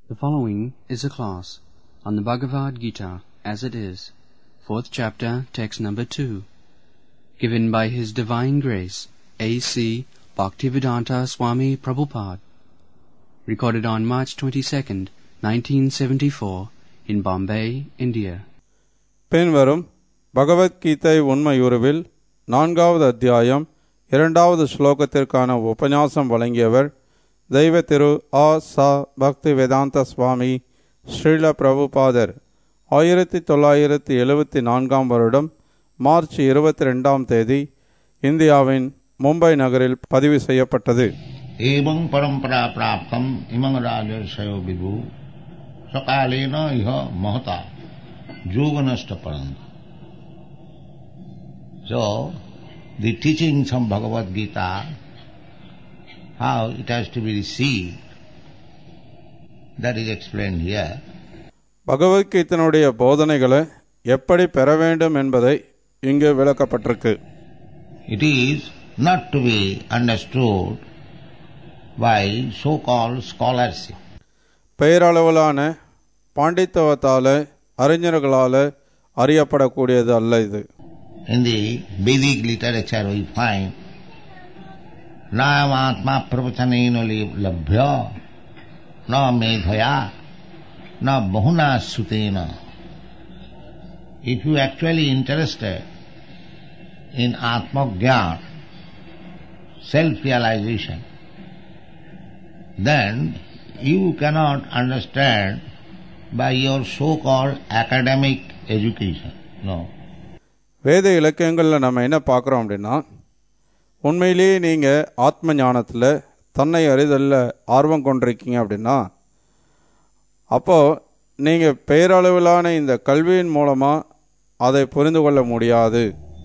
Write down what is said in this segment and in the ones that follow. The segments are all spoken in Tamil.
The following is a class on the Bhagavad Gita as it is, fourth chapter, text number two, given by His Divine Grace A.C. Bhaktivedanta Swami Prabhupada, recorded on March 22nd, 1974, in Bombay, India. பின்வரும் பகவத்கீதை உண்மையுருவில் நான்காவது அத்தியாயம் இரண்டாவது ஸ்லோகத்திற்கான உபன்யாசம் வழங்கியவர் தெய்வ திரு ஆ சா பக்தி வேதாந்த சுவாமி ஸ்ரீல பிரபுபாதர் ஆயிரத்தி தொள்ளாயிரத்தி எழுபத்தி நான்காம் வருடம் மார்ச் இருபத்தி ரெண்டாம் தேதி இந்தியாவின் மும்பை நகரில் பதிவு செய்யப்பட்டது एवं परंपरा प्राप्तम इमं राजर्षयो विभु सकालेन इह महता योगनष्ट परंत So, the teachings of Bhagavad Gita, how it has to be received, that is explained here. பகவத்கீதனுடைய போதனைகளை எப்படி பெற வேண்டும் என்பதை இங்கு விளக்கப்பட்டிருக்கு It is not to be understood by so-called scholarship. பெயரளவிலான பாண்டித்தவத்தால அறிஞர்களால அறியப்படக்கூடியது அல்ல இது In the Vedic literature we find Nayamatma pravachanena labhya na medhaya na bahuna sutena. If you actually interested in Atma Gyan, self-realization, then you cannot understand by your so-called academic education. No. வேத இலக்கியங்களில் நம்ம என்ன பார்க்குறோம் அப்படின்னா உண்மையிலேயே நீங்கள் ஆத்ம ஞானத்தில் தன்னை அறிதலில் ஆர்வம் கொண்டிருக்கீங்க அப்படின்னா அப்போது நீங்கள் பெயரளவிலான இந்த கல்வியின் மூலமாக அதை புரிந்து கொள்ள முடியாது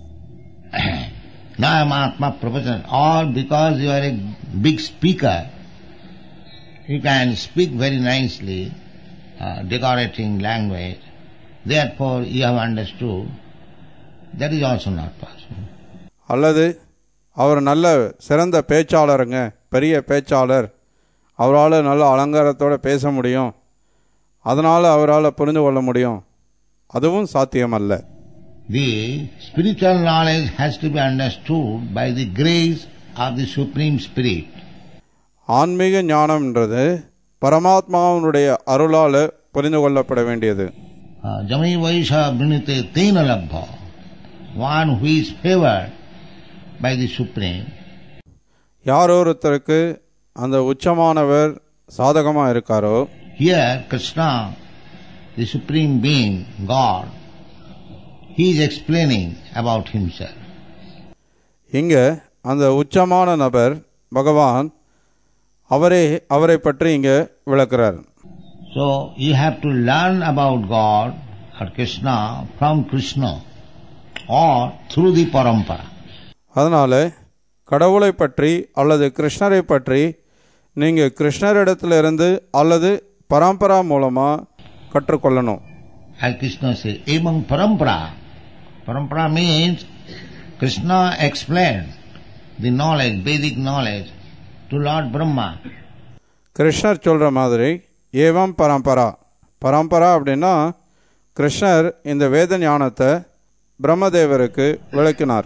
Nayamatma pravachan, or because you are a big speaker, you can speak very nicely, uh, decorating language, therefore you have understood, that is also not possible. அல்லது அவர் நல்ல சிறந்த பேச்சாளருங்க பெரிய பேச்சாளர் அவரால் நல்ல அலங்காரத்தோடு பேச முடியும் அதனால் அவரால் புரிந்து கொள்ள முடியும் அதுவும் சாத்தியமல்ல The spiritual knowledge has to be understood by the grace of the Supreme Spirit. ஆன்மீக ஞானம்ன்றது பரமாத்மாவினுடைய அருளால் புரிந்து கொள்ளப்பட வேண்டியது Jami Vaisha Vrinite Tena Labha, one who is favored by the Supreme, யார் ஒருத்தருக்கு அந்த உச்சமானவர் சாதகமாக இருக்காரோ Here, Krishna, the Supreme Being, God, he is explaining about himself. இங்கே அந்த உச்சமான நபர் பகவான் அவரே அவரை பற்றி இங்கே விளக்குறார் So, you have to learn about God or Krishna from Krishna or through the parampara. அதனால் கடவுளை பற்றி அல்லது கிருஷ்ணரை பற்றி நீங்கள் கிருஷ்ணரிடத்திலிருந்து அல்லது பரம்பரா மூலமாக கற்றுக்கொள்ளணும் As Krishna says, Emang parampara. Parampara means Krishna explained the knowledge, Vedic knowledge, to Lord Brahma. கிருஷ்ணர் சொல்கிற மாதிரி ஏவம் பரம்பரா பரம்பரா அப்படின்னா கிருஷ்ணர் இந்த வேத ஞானத்தை பிரம்மதேவருக்கு விளக்கினார்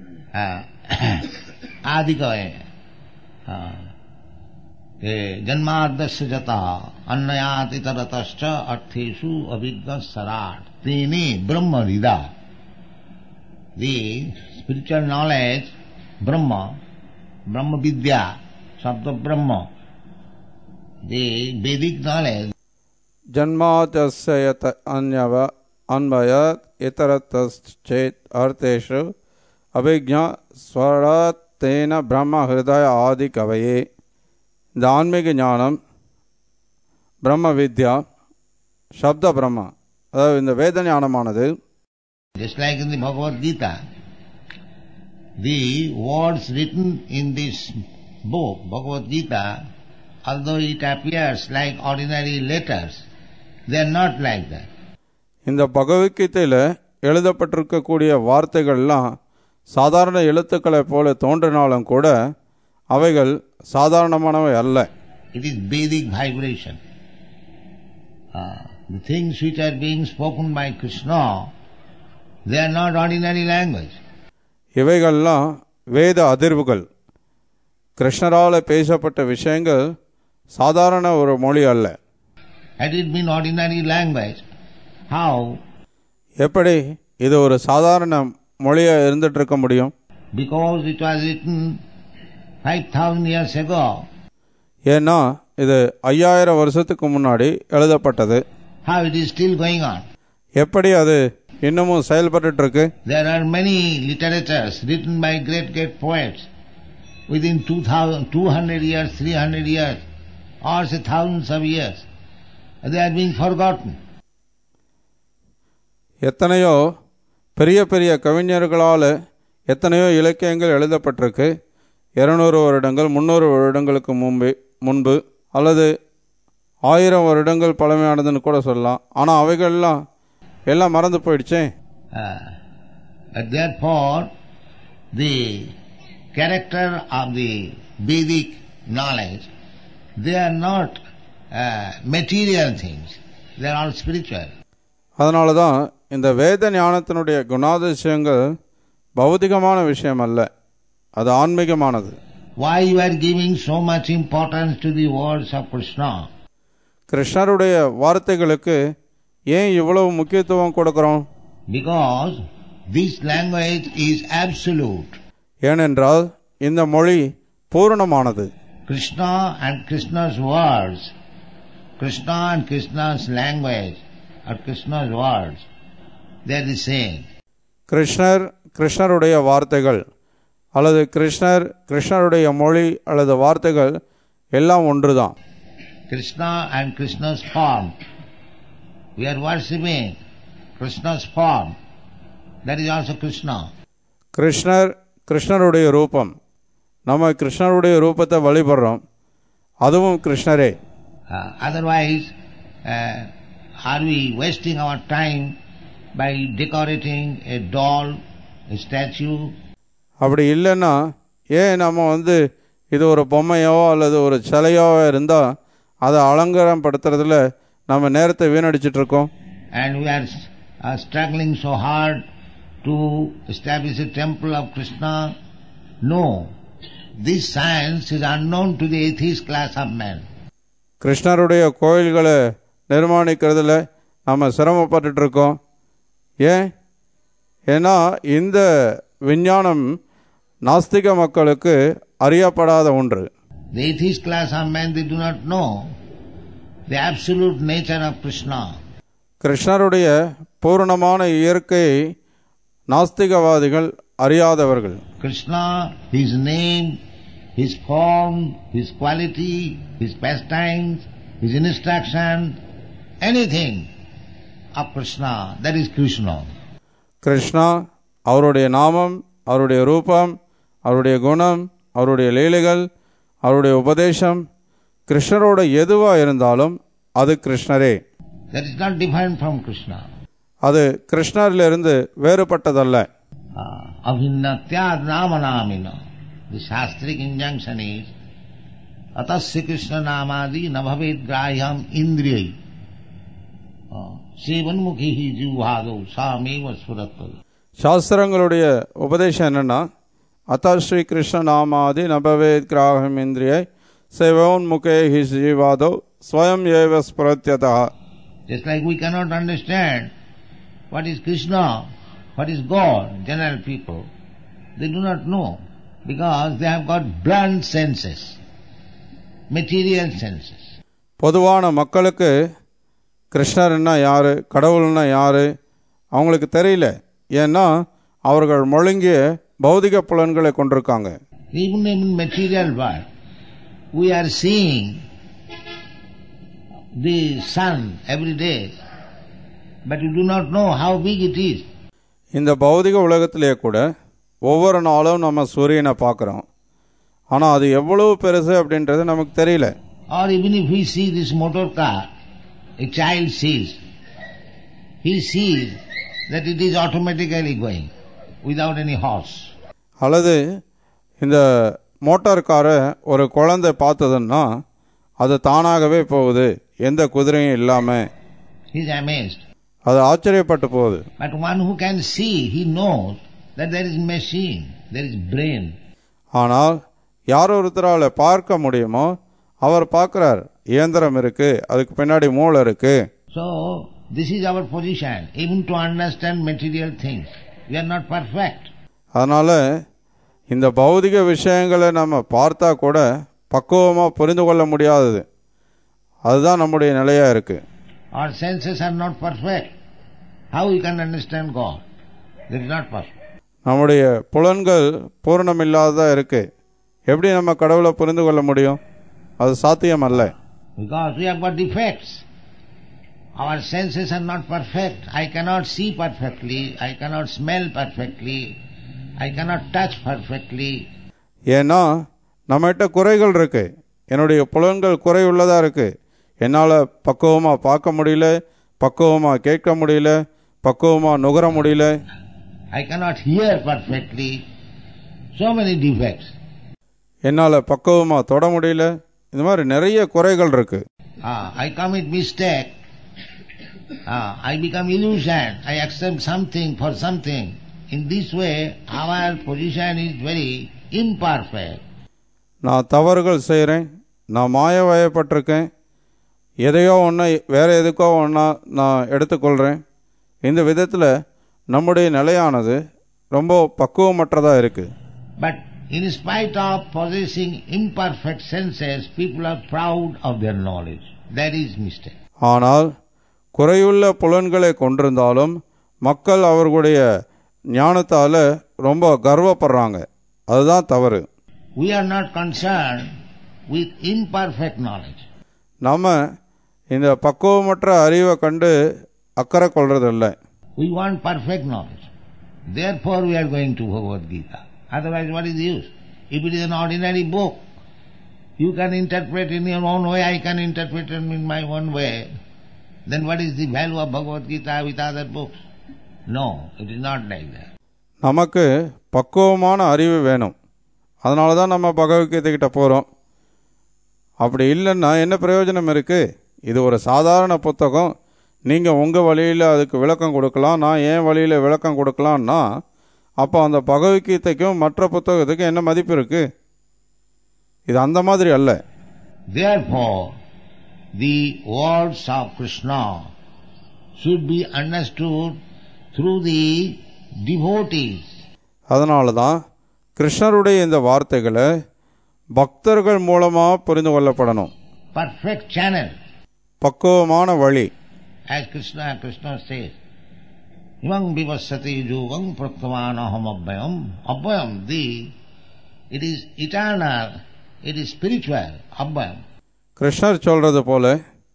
आदिकवे जन्मार्दस्य जता अन्नयातितरतश्च अर्थेषु अभिज्ञ सराट तेने ब्रह्म हृदा the spiritual knowledge brahma brahma vidya sabda brahma the vedic knowledge ஜன்மாதஸ்யத அந்யவ அன்வயத் இதரத்தேத் அர்த்தேஷு Abhija ஸ்வராத் தேன பிரம்ம ஹிருதய ஆதி கவையே இந்த ஆன்மீக ஞானம் பிரம்ம வித்யா சப்த பிரம்மா அதாவது இந்த வேத ஞானமானது Just like in the Bhagavad Gita, the words written in this book, Bhagavad Gita, although it appears like ordinary letters, they are not like that. இந்த பகவத்கீதையில் எழுதப்பட்டிருக்கக்கூடிய வார்த்தைகள்லாம் சாதாரண எழுத்துக்களைப் போல தோன்றினாலும் கூட அவைகள் சாதாரணமானவை அல்ல It is Vedic vibration. uh, the things which are being spoken by Krishna, they are not ordinary language. இவைகள்லாம் வேத அதிர்வுகள் கிருஷ்ணரால் பேசப்பட்ட விஷயங்கள் சாதாரண ஒரு மொழி அல்ல Had it been ordinary language, how எப்படி இது ஒரு சாதாரண மொழியாக இருந்துட்டு இருக்க முடியும் because it was written 5000 years ago, ஏன்னா இது ஐயாயிரம் வருஷத்துக்கு முன்னாடி எழுதப்பட்டது how it is still going on. எப்படி அது இன்னமும் செயல்பட்டு இருக்கு There are many literatures written by great, great poets within 2000, 200 years, 300 years, or say thousands of years. They are being forgotten. எத்தனையோ பெரிய பெரிய கவிஞர்களால் எத்தனையோ இலக்கியங்கள் எழுதப்பட்டிருக்கு இருநூறு வருடங்கள் முந்நூறு வருடங்களுக்கு முன்பு முன்பு அல்லது ஆயிரம் வருடங்கள் பழமையானதுன்னு கூட சொல்லலாம் ஆனால் அவைகள்லாம் எல்லாம் மறந்து போயிடுச்சே Uh, and therefore, the character of the Vedic knowledge, they are not uh, material things. They are all spiritual. அதனால தான் இந்த வேத ஞானத்தினுடைய குணாதிசயங்கள் பௌதிகமான விஷயம் அல்ல அது ஆன்மீகமானது Why you are giving so much importance to the words of Krishna? கிருஷ்ணருடைய வார்த்தைகளுக்கு ஏன் இவ்வளவு முக்கியத்துவம் கொடுக்கிறோம் Because this language is absolute. ஏனென்றால் இந்த மொழி பூரணமானது Krishna and Krishna's words, Krishna and Krishna's language, or Krishna's words, they are the same. கிருஷ்ணர் கிருஷ்ணருடைய வார்த்தைகள் அல்லது கிருஷ்ணர் கிருஷ்ணருடைய மொழி அல்லது வார்த்தைகள் எல்லாம் ஒன்றுதான் Krishna and Krishna's form. We are worshipping Krishna's form. That is also Krishna. கிருஷ்ணர் கிருஷ்ணருடைய ரூபம் நம்ம கிருஷ்ணருடைய ரூபத்தை வழிபடுறோம் அதுவும் கிருஷ்ணரே Uh, otherwise, uh, are we wasting our time by decorating a doll, a statue, அப்படி இல்லைன்னா ஏன் நம்ம வந்து இது ஒரு பொம்மையோ அல்லது ஒரு சிலையோ இருந்தால் அதை அலங்காரம் படுத்துறதுல நம்ம நேரத்தை வீணடிச்சிட்டு இருக்கோம் and we are uh, struggling so hard to establish a temple of Krishna? No. This science is unknown to the atheist class of men. கிருஷ்ணருடைய கோயில்களை நிர்மாணிக்கிறதுல நம்ம சிரமப்பட்டுட்டு இருக்கோம் ஏன் ஏன்னா இந்த விஞ்ஞானம் நாஸ்திக மக்களுக்கு அறியப்படாத ஒன்று The atheist class of men, they do not know the absolute nature of Krishna. கிருஷ்ணருடைய பூரணமான இயற்கையை நாஸ்திகவாதிகள் அறியாதவர்கள் Krishna, his name, his form, his quality, his pastimes, his instruction, anything of Krishna, that is Krishna. Krishna அவருடைய நாமம் அவருடைய ரூபம் அவருடைய குணம் அவருடைய லீலைகள் அவருடைய உபதேசம் கிருஷ்ணரோட எதுவாக இருந்தாலும் அது கிருஷ்ணரே That is not different from Krishna. அது கிருஷ்ணரிலிருந்து வேறுபட்டதல்ல Uh, Abhinnatyad namanamina. The Shastric injunction is Atasya Krishna namadi nabhavet grahyam indriyai. Sevanmukhi hi jivhado sameva spuratpadu. சாஸ்திரங்களுடைய உபதேசம் என்னன்னா அத்தா ஸ்ரீ கிருஷ்ண நாமாதி நபவேத் கிராகம் இந்திரியை சேவோன்முகே ஹி ஜீவாதோ ஸ்வயம் ஏவ ஸ்புரத்யதா Just like we cannot understand what is Krishna, what is God, general people, they do not know because they have got blunt senses, material senses. பொதுவான மக்களுக்கு கிருஷ்ணர்னா யாரு கடவுள்னா யாரு அவங்களுக்கு தெரியல ஏன்னா அவர்கள் முழங்கிய பௌதிக புலன்களை கொண்டிருக்காங்க Even in material world, we are seeing the sun every day, but you do not know how big it is. இந்த பௌதிக உலகத்திலேயே கூட ஒவ்வொரு நாளும் நம்ம சூரியனை பார்க்குறோம் ஆனால் அது எவ்வளவு பெருசு அப்படின்றது நமக்கு தெரியல Or even if we see this motor car, a child sees, he sees that it is automatically going without any horse. அல்லது இந்த மோட்டார் காரை ஒரு குழந்தை பார்த்ததுன்னா அது தானாகவே போகுது எந்த குதிரையும் இல்லாமல் He is amazed. அது ஆச்சரியப்பட்டு போகுது But one who can see, he knows that there is machine, there is brain. ஆனால் யார் ஒருத்தரால் பார்க்க முடியுமோ அவர் பார்க்குறார் இயந்திரம் இருக்கு அதுக்கு பின்னாடி மூளை இருக்கு So, this is our position, even to understand material things. We are not perfect. அதனால இந்த பௌதிக விஷயங்களை நம்ம பார்த்தா கூட பக்குவமாக புரிந்து கொள்ள முடியாதது அதுதான் நம்முடைய நிலையா இருக்கு Our senses are not perfect. How we can understand God? That is not possible. நம்முடைய புலன்கள் பூரணமில்லாததாக இருக்கு எப்படி நம்ம கடவுளை புரிந்து கொள்ள முடியும் அது சாத்தியம் அல்ல Because we have got defects. Our senses are not perfect. I cannot see perfectly. I cannot smell perfectly. I cannot touch perfectly. ஏன்னா நம்மகிட்ட குறைகள் இருக்கு என்னுடைய புலன்கள் குறையுள்ளதாக இருக்கு என்னால் பக்குவமாக பார்க்க முடியல பக்குவமாக கேட்க முடியல பக்குவமாக நுகர முடியல I cannot hear perfectly. So many defects. என்னால் பக்குவமாக தொட முடியல இந்த மாதிரி நிறைய குறைகள் இருக்கு Ah, I commit mistake. Ah, I become illusion. I accept something for something. In this way, our position is very imperfect. நான் தவறுகள் செய்கிறேன் நான் மாய வயப்பட்டிருக்கேன் எதையோ ஒன்று வேற எதுக்கோ ஒன்றா நான் எடுத்துக்கொள்கிறேன் இந்த விதத்தில் நம்முடைய நிலையானது ரொம்ப பக்குவமற்றதாக இருக்குது But in spite of possessing imperfect senses, people are proud of their knowledge. That is mistake. ஆனால் குறையுள்ள புலன்களை கொண்டிருந்தாலும் மக்கள் அவர்களுடைய ஞானத்தால் ரொம்ப கர்வப்படுறாங்க அதுதான் தவறு We are not concerned with imperfect knowledge. நம்ம இந்த பக்குவமற்ற அறிவை கண்டு அக்கறை கொள்றதில்லை We want perfect knowledge. Therefore we are going to Bhagavad Gita. Otherwise what is the use? If it is an ordinary book, you can interpret in your own way, I can interpret it in my own way. Then what is the value of Bhagavad Gita with other books? No, it is not like that. நமக்கு பக்குவமான அறிவு வேணும் அதனால தான் நம்ம பகவத்கீதைக்கிட்ட போகிறோம் அப்படி இல்லைன்னா என்ன பிரயோஜனம் இருக்குது இது ஒரு சாதாரண புத்தகம் நீங்கள் உங்கள் வழியில் அதுக்கு விளக்கம் கொடுக்கலாம் நான் என் வழியில் விளக்கம் கொடுக்கலான்னா அப்போ அந்த பகவத்கீதைக்கும் மற்ற புத்தகத்துக்கும் என்ன மதிப்பு இருக்குது இது அந்த மாதிரி அல்ல Therefore, the words of Krishna should be understood through the devotees. அதனால தான் கிருஷ்ணருடைய இந்த வார்த்தைகளை பக்தர்கள் மூலமாக புரிந்து கொள்ளப்படணும் Perfect channel. பக்குவமான வழி As Krishna, Krishna says, Imam vivasati yugam pratyamanaham abhayam. Abhayam, the, it is eternal, it is spiritual, abhayam. கிருஷ்ணர் சொல்றது போல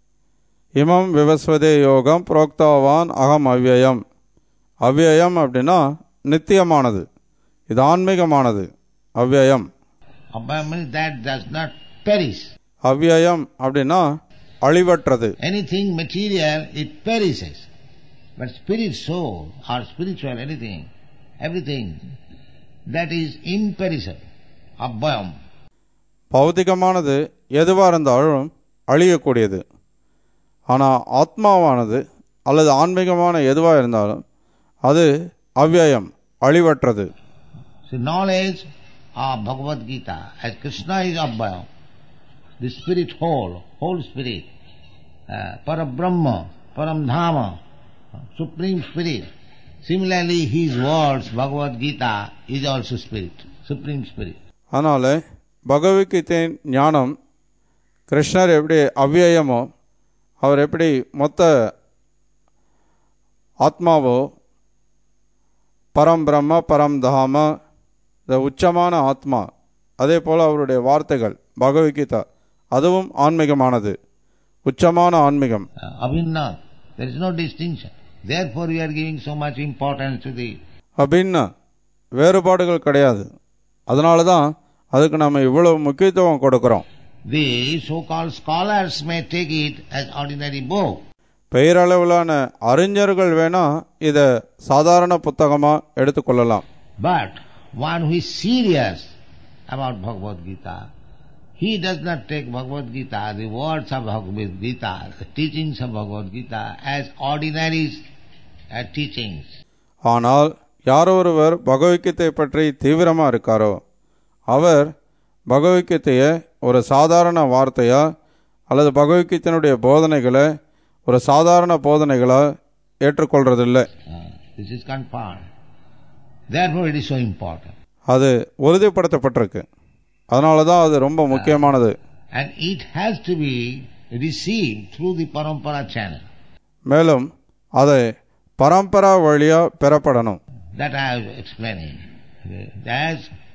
இமம் விவஸ்வதே யோகம் புரோக்தாவான் அகம் அவ்யயம் அவ்யயம் அப்படின்னா நித்தியமானது இது ஆன்மீகமானது அவ்யயம் Abhayam means that does not perish. அவ்யயம் அப்படின்னா அழிவற்றது Anything material, it perishes. But spirit, soul, or spiritual, anything, everything, that is imperishable. Abhayam. பௌதிகமானது எதுவாக இருந்தாலும் அழியக்கூடியது ஆனால் ஆத்மாவானது அல்லது ஆன்மீகமான எதுவாக இருந்தாலும் அது அவ்யயம் அழிவற்றது So knowledge of Bhagavad Gita, as Krishna is Abhayam, the spirit whole, whole spirit, uh, Parabrahma, Paramdhama, supreme spirit. Similarly, his words, Bhagavad Gita, is also spirit, supreme spirit. அதனால் பகவத்கீதையின் ஞானம் கிருஷ்ணர் எப்படி அவ்யயமோ அவர் எப்படி மொத்த ஆத்மாவோ பரம் பிரம்ம பரம் தாம இந்த உச்சமான ஆத்மா அதே போல் அவருடைய வார்த்தைகள் பகவத்கீதா அதுவும் ஆன்மீகமானது உச்சமான ஆன்மீகம் Uh, Abhinna, there is no distinction. Therefore, we are giving so much importance to the அப்படின்னு வேறுபாடுகள் கிடையாது அதனால தான் அதுக்கு நம்ம இவ்வளவு முக்கியத்துவம் கொடுக்குறோம் The so-called scholars may take it as ordinary book, பெயரளவிலான அறிஞர்கள் வேணா இதை சாதாரண புத்தகமாக எடுத்துக்கொள்ளலாம் but one who is serious about Bhagavad Gita he does not take Bhagavad Gita, the words of Bhagavad Gita, the teachings of Bhagavad Gita as ordinary uh, teachings. ஆனால் யாரோ ஒருவர் பகவத்கீதை பற்றி தீவிரமாக இருக்காரோ அவர் பகவத்கீதையை ஒரு சாதாரண வார்த்தையா அல்லது பகவத்கீதையினுடைய போதனைகளை ஒரு சாதாரண போதனைகளா ஏற்றுக்கொள்றதில்லை Uh, this is confirmed. Therefore it is so important. அது உறுதிப்படுத்தப்பட்டிருக்கு அதனால தான் அது ரொம்ப முக்கியமானது And it has to be received through the parampara channel. மேலும் அதை பரம்பரா வழியாக பெறப்படணும் That I was explaining. As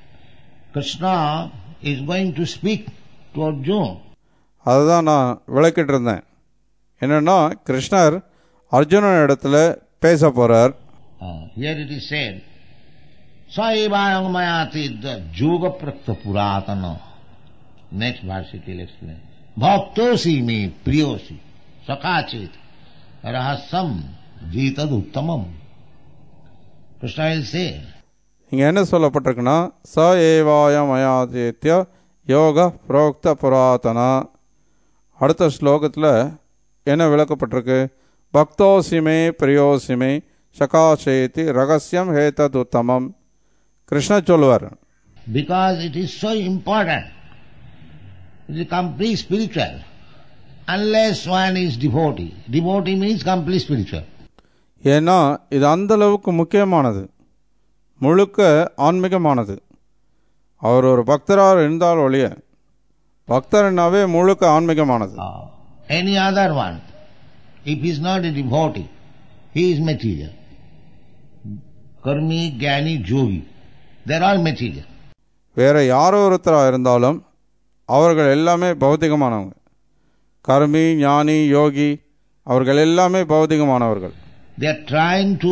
Krishna is going to speak to Arjuna, அதுதான் நான் விளக்கிட்டு இருந்தேன் என்னன்னா கிருஷ்ணர் அர்ஜுனன் இடத்துல பேச போறார் uh, here it is said, Saivayam mayati yoga prakta puratana. Next verse it will explain. Bhaktosi me priyosi sakachit rahasam jitad uttamam. Krishna will say, இங்க என்ன சொல்லப்பட்டிருக்குன்னா ச ஏவாய மயாதித்ய யோக புரோக்த புராதனா அடுத்த ஸ்லோகத்தில் என்ன விளக்கப்பட்டிருக்கு பக்தோசிமே பிரியோசிமே சகாசேதி ரகசியம் ஹேதத் உத்தமம் கிருஷ்ண சொல்லுவார் because it is so important. It is complete spiritual. Unless one is devotee. Devotee means complete spiritual. ஏன்னா இது அந்த அளவுக்கு முக்கியமானது முழுக்க ஆன்மீகமானது அவர் ஒரு பக்தராக இருந்தால் ஒழிய பக்தர்னாவே முழுக்க ஆன்மீகமானது Uh, any other one, if he is not a devotee, he is material. Karmi, Jnani, Jogi, they are all material. வேற யாரோ ஒருத்தராக இருந்தாலும் அவர்கள் எல்லாமே பௌதிகமானவங்க கர்மி ஞானி யோகி அவர்கள் எல்லாமே பௌதிகமானவர்கள் They are trying to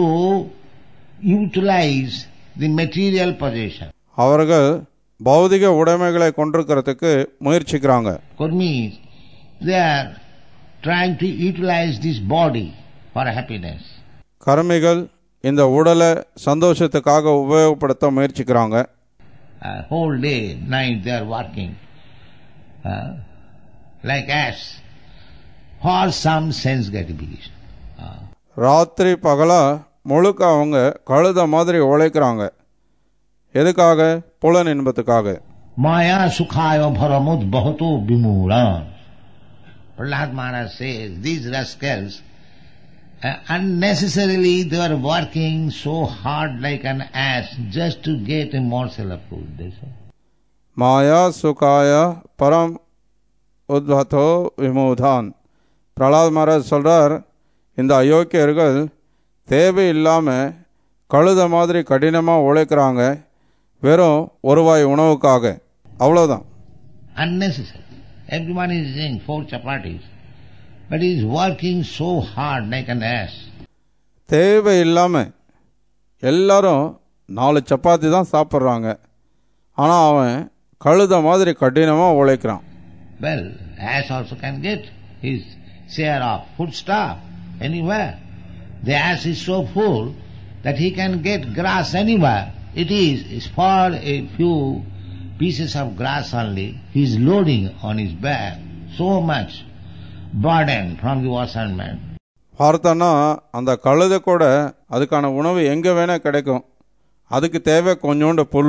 utilize the material possession. அவர்கள் பௌதிக உடைமைகளை கொண்டிருக்கிறதுக்கு முயற்சிக்கிறாங்க Karmis, they are trying to utilize this body for happiness. கர்மிகள் இந்த உடலை சந்தோஷத்துக்காக உபயோகப்படுத்த முயற்சிக்கிறாங்க Uh, whole day, night they are working uh, like ass for some sense gratification. Uh, ராத்திரி பகலா முழுக்க அவங்க கழுத மாதிரி உழைக்கிறாங்க எதுக்காக புலன் இன்பத்துக்காக Maya sukhaya bharamud bahato vimuran. Prahlad Maharaj says, these rascals, uh, unnecessarily they are working so hard like an ass just to get a morsel of food. They say. மாயா சுகாய பரம் உத்வதோ விமூதான் பிரலாத் மகாராஜ் சொல்றார் இந்த அயோக்கியர்கள் தேவையில்லாமல் கழுத மாதிரி கடினமாக உழைக்கிறாங்க வெறும் ஒருவாய் உணவுக்காக அவ்வளோதான் Unnecessary. Everyone is eating four chapatis, but he is working so hard like an ass. தேவையில்லாமல் எல்லாரும் நாலு சப்பாத்தி தான் சாப்பிட்றாங்க ஆனால் அவன் கழுத மாதிரி கடினமாக உழைக்கிறான் Well, ass also can get his share of foodstuff anywhere. The ass is so full that he can get grass anywhere. It is is for a few pieces of grass only. He is loading on his back so much burden from the washerman. பார்த்தோன்னா அந்த கழுதை கூட அதுக்கான உணவு எங்கே வேணால் கிடைக்கும் அதுக்கு தேவை கொஞ்சோண்டு புல்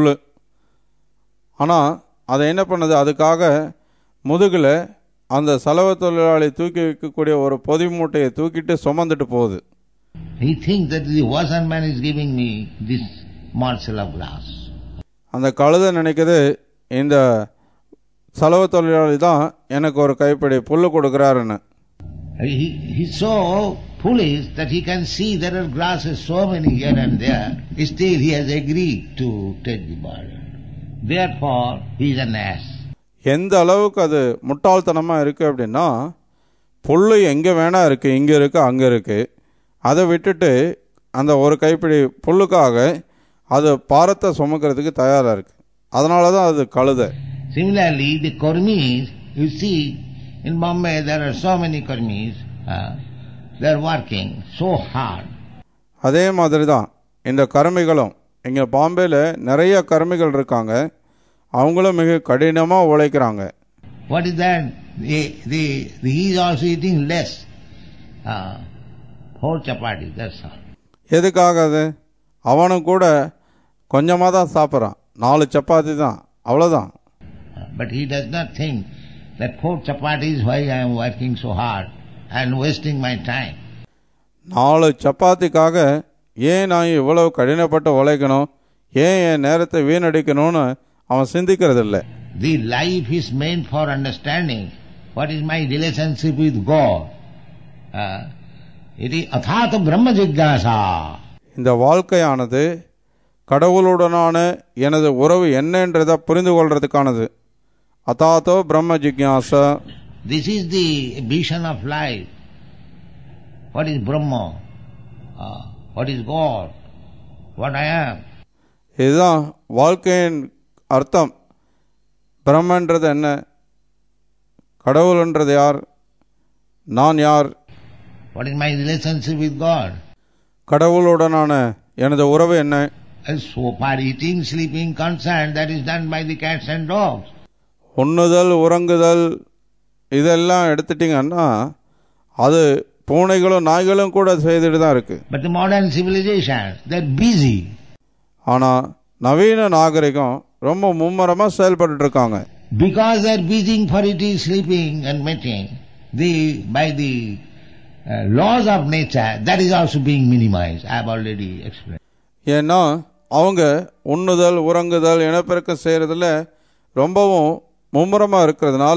ஆனால் அதை என்ன பண்ணுது அதுக்காக முதுகில் அந்த செலவு தொழிலாளி தூக்கி வைக்கக்கூடிய ஒரு பொதி மூட்டையை தூக்கிட்டு சுமந்துட்டு போகுது He thinks that the washerman is giving me this morsel of grass. அந்த கழுதை நினைக்குது இந்த செலவு தொழிலாளி தான் எனக்கு ஒரு கைப்பிடி புல் கொடுக்குறாருன்னு He, he's so foolish that he can see there are grasses so many here and there. Still he has agreed to take the burden. Therefore he is an ass. எந்த அளவுக்கு அது முட்டாள்தனமாக இருக்குது அப்படின்னா புல் எங்கே வேணா இருக்குது இங்கே இருக்குது அங்கே இருக்குது அதை விட்டுட்டு அந்த ஒரு கைப்பிடி புல்லுக்காக அது பாரத்தை சுமக்கிறதுக்கு தயாராக இருக்குது அதனால தான் அது கழுதை Similarly, the Karmis, you see, in Bombay there are so many Karmis, uh, they are working so hard. அதே மாதிரி தான் இந்த கருமிகளும் இங்கே பாம்பேயில் நிறைய கருமிகள் இருக்காங்க அவங்களும் மிக கடினமாக உழைக்கிறாங்க What is that? The, the, the, he is also eating less. Uh, four chapatis, that's all. எதுக்காக அது அவனும் கூட கொஞ்சமாக தான் சாப்பிட்றான் நாலு சப்பாத்தி தான் அவ்வளோதான் Uh, But he does not think that four chapatis why I am working so hard and wasting my time. நாலு சப்பாத்திக்காக ஏன் நான் இவ்வளவு கடினப்பட்டு உழைக்கணும் ஏன் என் நேரத்தை வீணடிக்கணும்னு அவன் சிந்திக்கிறதில்ல The life is meant for understanding what is my relationship with God. Uh, it is athata brahma jigyasa. இந்த வாழ்க்கையானது கடவுளுடனான எனது உறவு என்னன்றதை புரிந்து கொள்றதுக்கானது அதாத்தோ பிரம்ம ஜிக்யாசா This is the vision of life. What is Brahma? Uh, what is God? What I am? இதுதான் வாழ்க்கையின் அர்த்தம் பிரம்மன்றது என்ன கடவுள்ன்றது யார் நான் யார் What is my relationship with God? கடவுளுடனான எனது உறவு என்ன As so far eating, sleeping concerned, that is done by the cats and dogs. உண்ணுதல் உறங்குதல் இதெல்லாம் எடுத்துட்டிங்கன்னா அது பூனைகளும் நாய்களும் கூட செய்துட்டு தான் இருக்கு But the modern civilization, they're busy. ஆனால் நவீன நாகரிகம் ரொம்ப மும்முரமாக செயல்பட்டு இருக்காங்க Because they're busy for eating, sleeping and mating, the, by the uh, laws of nature, that is also being minimized. I have already explained. ஏன்னா அவங்க உண்ணுதல் உறங்குதல் இனப்பெருக்கம் செய்கிறதுல ரொம்பவும் மும்முரமாக இருக்கிறதுனால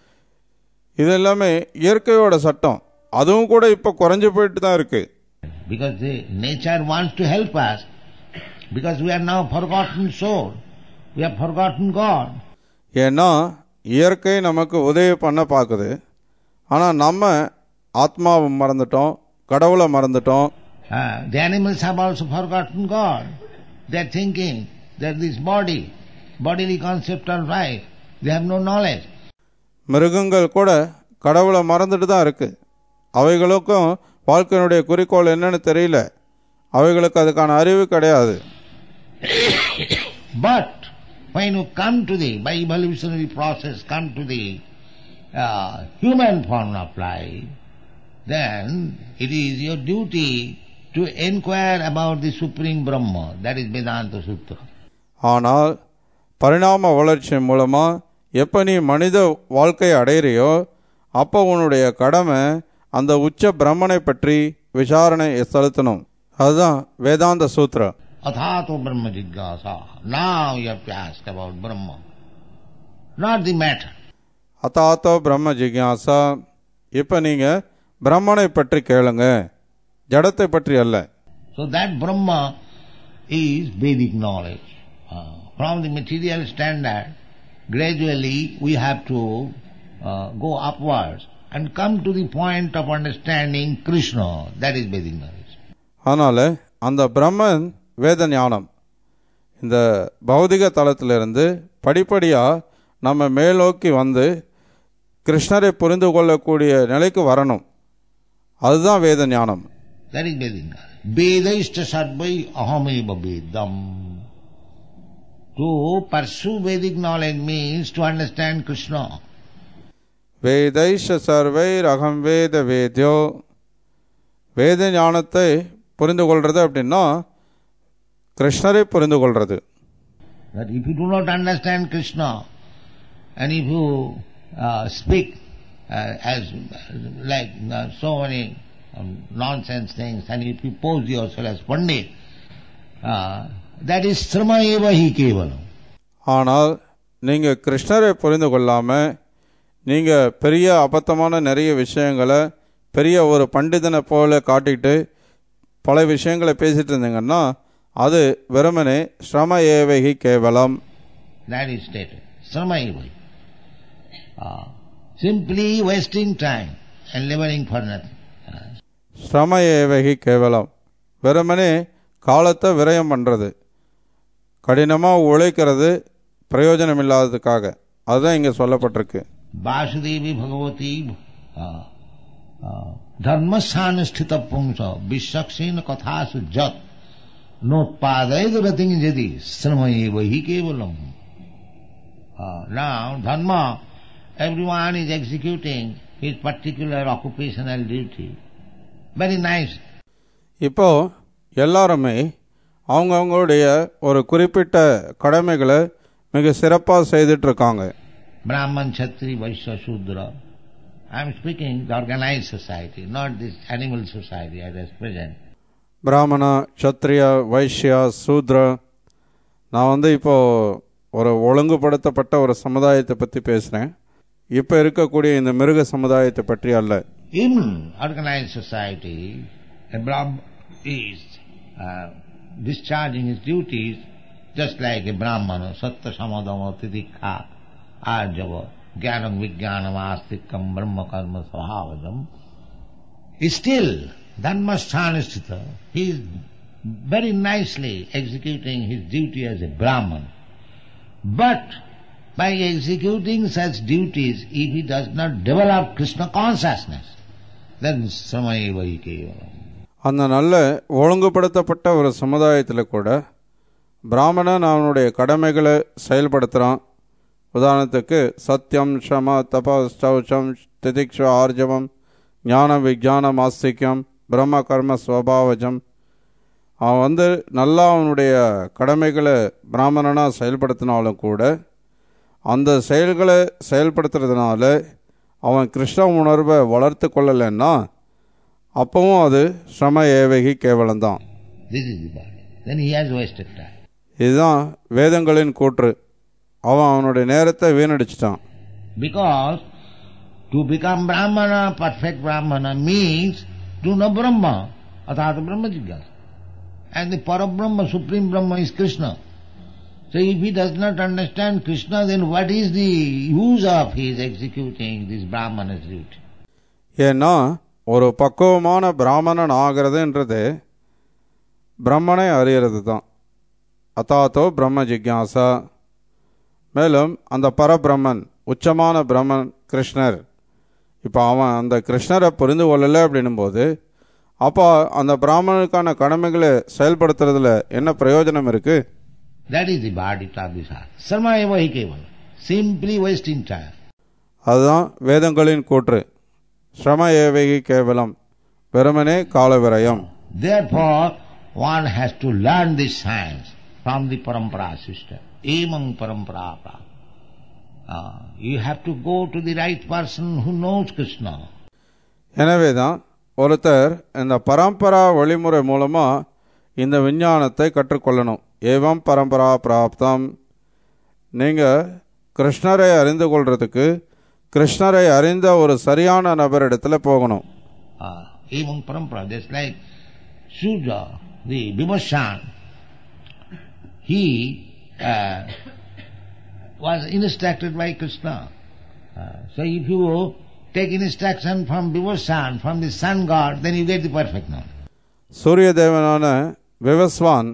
இது எல்லாமே இயற்கையோட சட்டம் அதுவும் கூட இப்போ குறைஞ்சு போயிட்டு தான் இருக்கு Because the nature wants to help us. Because we are now forgotten soul. We have forgotten God. ஏன்னா இயற்கை நமக்கு உதவி பண்ண பார்க்குது ஆனால் நம்ம ஆத்மாவை மறந்துட்டோம் கடவுளை மறந்துட்டோம் Uh, the animals have also forgotten God. They are thinking that this body, bodily concept of life, they have no knowledge. மிருகங்கள் கூட கடவுளை மறந்துட்டு தான் இருக்கு அவைகளுக்கும் வாழ்க்கையினுடைய குறிக்கோள் என்னன்னு தெரியல அவைகளுக்கு அதுக்கான அறிவு கிடையாது But when you come to the, by evolutionary process, come to the uh, human form of life, then it is your duty to inquire about the Supreme Brahma. That is Vedanta Sutra. ஆனால் பரிணாம வளர்ச்சி மூலமா எப்ப நீ மனித வாழ்க்கையை அடையிறியோ அப்போ உன்னுடைய கடமை அந்த உச்ச பிரம்மனை பற்றி விசாரணை செலுத்தணும் அதுதான் வேதாந்த சூத்திரம் Athato Brahma Jigyasa. Now you have to ask about Brahma. Not the matter. அத்தாத்தோ பிரம்ம ஜிக்யாசா இப்போ நீங்க பிரம்மனை பற்றி கேளுங்க ஜடத்தை பற்றி அல்ல So that Brahma is Vedic knowledge. Uh, from the material standard, gradually we have to uh, go upwards and come to the point of understanding Krishna. That is Vedic knowledge. அதனால அந்த பிரம்மன் வேத ஞானம் இந்த பௌதிக தளத்திலிருந்து படிப்படியாக நம்ம மேலோக்கி வந்து கிருஷ்ணரை புரிந்து கொள்ளக்கூடிய நிலைக்கு வரணும் அதுதான் வேத ஞானம் That is Vedic knowledge. Vedaishta sarvai ahameva vedam. To pursue Vedic knowledge means to understand Krishna. வேதைஷ சர்வை ரகம் வேத வேத்யோ வேத ஞானத்தை புரிந்து கொள்றது அப்படின்னா கிருஷ்ணரை புரிந்து கொள்றது That if you do not understand Krishna, and if you uh, speak uh, as like uh, so many um, nonsense things, and if you pose yourself as Pandit, uh, that is srama eva hi kevalam. ஆனால் நீங்கள் கிருஷ்ணரை புரிந்து கொள்ளாமல் நீங்கள் பெரிய அபத்தமான நிறைய விஷயங்களை பெரிய ஒரு பண்டிதனை போல காட்டிட்டு பல விஷயங்களை பேசிட்டு இருந்தீங்கன்னா அது வெறுமனே ஸ்ரம ஏவகி கேவலம் That is stated. Srama eva. hi. Uh, simply wasting time and laboring for nothing. Uh, ஸ்ரம ஏவகி கேவலம் வெறுமனே காலத்தை விரயம் பண்ணுறது கடினமாக உழைக்கிறது பிரயோஜனம் இல்லாததுக்காக அதுதான் இங்கே சொல்லப்பட்டிருக்கு Vasudevi Bhagavati uh, uh, Dharmasthana Pumsa Vishaksena Kathasu Jat Notpadayadu Rating Jadi Sramaeva Hi Kevalam. Uh, now, Dharma Everyone is executing his particular occupational duty. Very nice. இப்போ எல்லாருமே அவங்கவுங்களுடைய ஒரு குறிப்பிட்ட கடமைகளை மிக சிறப்பாக செய்துட்டு இருக்காங்க Brahman, Kshatri, Vaishya, Shudra. I am speaking the organized society, not this animal society as is present. பிராமணா சத்ரியா வைஷ்யா சூத்ரா நான் வந்து இப்போ ஒரு ஒழுங்குபடுத்தப்பட்ட ஒரு சமுதாயத்தை பற்றி பேசுகிறேன் இப்போ இருக்கக்கூடிய இந்த மிருக சமுதாயத்தை பற்றி அல்ல In organized society, a Brahman is uh, discharging his duties just like a Brahmana, Sattva Samadama Tidikha Arjava, Jnanam Vijnanam Astikam Brahma Karma Svabhavadam. Still, Dharmasthanistita, he is very nicely executing his duty as a Brahman. But by executing such duties, if he does not develop Krishna consciousness, then samayeva kevalam. அந்த நல்ல ஒழுங்குபடுத்தப்பட்ட ஒரு சமுதாயத்தில் கூட பிராமணன் அவனுடைய கடமைகளை செயல்படுத்துகிறான் உதாரணத்துக்கு சத்தியம் ஷம தப ஸ்டௌச்சம் திதிக்ஷ ஆர்ஜவம் ஞான விஜானம் ஆஸ்திக்யம் பிரம்ம கர்ம ஸ்வபாவஜம் அவன் வந்து நல்லா அவனுடைய கடமைகளை பிராமணனாக செயல்படுத்தினாலும் கூட அந்த செயல்களை செயல்படுத்துறதுனால அவன் கிருஷ்ண உணர்வை வளர்த்து கொள்ளலைன்னா அப்பவும் அது ஸ்ரம ஏவகி கேவலம்தான் This is the body. Then he has wasted time. இதுதான் வேதங்களின் கூற்று அவன் அவனுடைய நேரத்தை வீணடிச்சிட்டான் Because to become Brahmana, perfect Brahmana, means to know Brahma, athata Brahma Jigyasa. And the Parabrahma, Supreme Brahma is Krishna. So if he does not understand Krishna, then what is the use of his executing this Brahmana's duty? ஏன்னா ஒரு பக்குவமான பிராமணன் ஆகிறதுன்றது பிரம்மனை அறியறது தான் அத்தாத்தோ பிரம்ம ஜிக்யாசா மேலும் அந்த பரபிரம்மன் உச்சமான பிரம்மன் கிருஷ்ணர் இப்போ அவன் அந்த கிருஷ்ணரை புரிந்து கொள்ளலை அப்படின்னும் போது அப்போ அந்த பிராமணனுக்கான கடமைகளை செயல்படுத்துறதுல என்ன பிரயோஜனம் இருக்குது That is the Bhadita Visa. Sarma eva hi kevala. Simply wasting time. அதுதான் வேதங்களின் கூற்று ஸ்ரம ஏவகி கேவலம் வெறுமனே கால விரயம் Therefore, one has to learn this science from the parampara system. Emang parampara. pra- Ah, you have to go to the right person who knows Krishna. எனவே தான் ஒருத்தர் இந்த பரம்பரா வழிமுறை மூலமாக இந்த விஞ்ஞானத்தை கற்றுக்கொள்ளணும் ஏவம் பரம்பரா பிராப்தம் நீங்கள் கிருஷ்ணரை அறிந்து கொள்றதுக்கு கிருஷ்ணரை அறிந்த ஒரு சரியான நபரிடத்துல போகணும் Ah, Emang parampara. Just like Suja, the Vibhasan, he uh, was instructed by Krishna. Ah, so if you take instruction from Vibhasan, from the sun god, then you get the perfect knowledge. சூரிய தேவனான விவஸ்வான்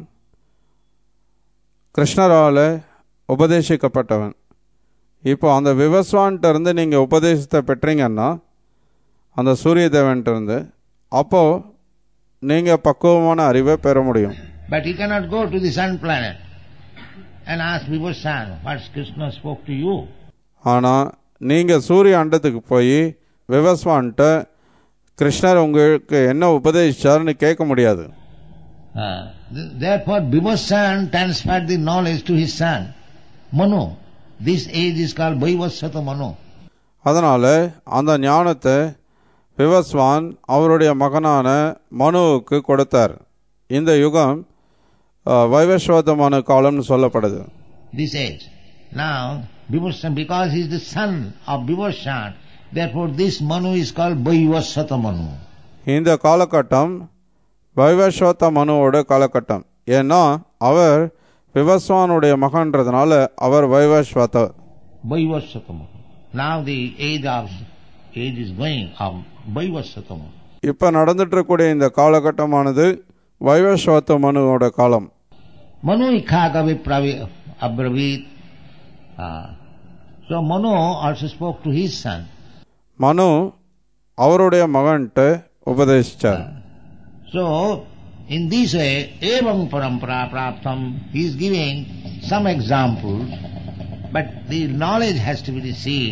கிருஷ்ணரால் உபதேசிக்கப்பட்டவன் இப்போ அந்த விவஸ்வான்கிட்ட இருந்து நீங்கள் உபதேசத்தை பெற்றீங்கன்னா அந்த சூரிய தேவன்கிட்ட இருந்து அப்போது நீங்கள் பக்குவமான அறிவை பெற முடியும் But you cannot go to the sun planet and ask Vibhasan, what Krishna spoke to you. ஆனால் நீங்கள் சூரிய அண்டத்துக்கு போய் விவஸ்வான்கிட்ட கிருஷ்ணர் உங்களுக்கு என்ன உபதேசிச்சாருன்னு கேட்க முடியாது Ah, th- therefore, Vibhasan transferred the knowledge to his son, Manu. This age is called Vaivasata Manu. அதனால் அந்த ஞானத்தை விவஸ்வான் அவருடைய மகனான மனுவுக்கு கொடுத்தார் இந்த யுகம் அஹ், வைவஸ்வத மனு காலம்னு சொல்லப்படுது This age. Now, Vibhasan, because he is the son of Vibhasan, therefore this Manu is called Vaivasata Manu. இந்த காலகட்டம் வைவஸ்வத மனுவோட காலகட்டம் ஏன்னா அவர் விவஸ்வானுடைய மகன்றதுனால அவர் வைவஸ்வத Vaivasata Manu. Now the age of age is going of Vaivasata Manu. இப்போ நடந்துட்டு இருக்கக்கூடிய இந்த காலகட்டமானது வைவஸ்வத மனுவோட காலம் Manu ikhagavi pravi abravit. Ah. So Manu also spoke to his son. மனு அவருடைய மகன்கிட்ட உபதேசிச்சார் So in this way, evam parampara praptam, he is giving some examples, but the knowledge has to be received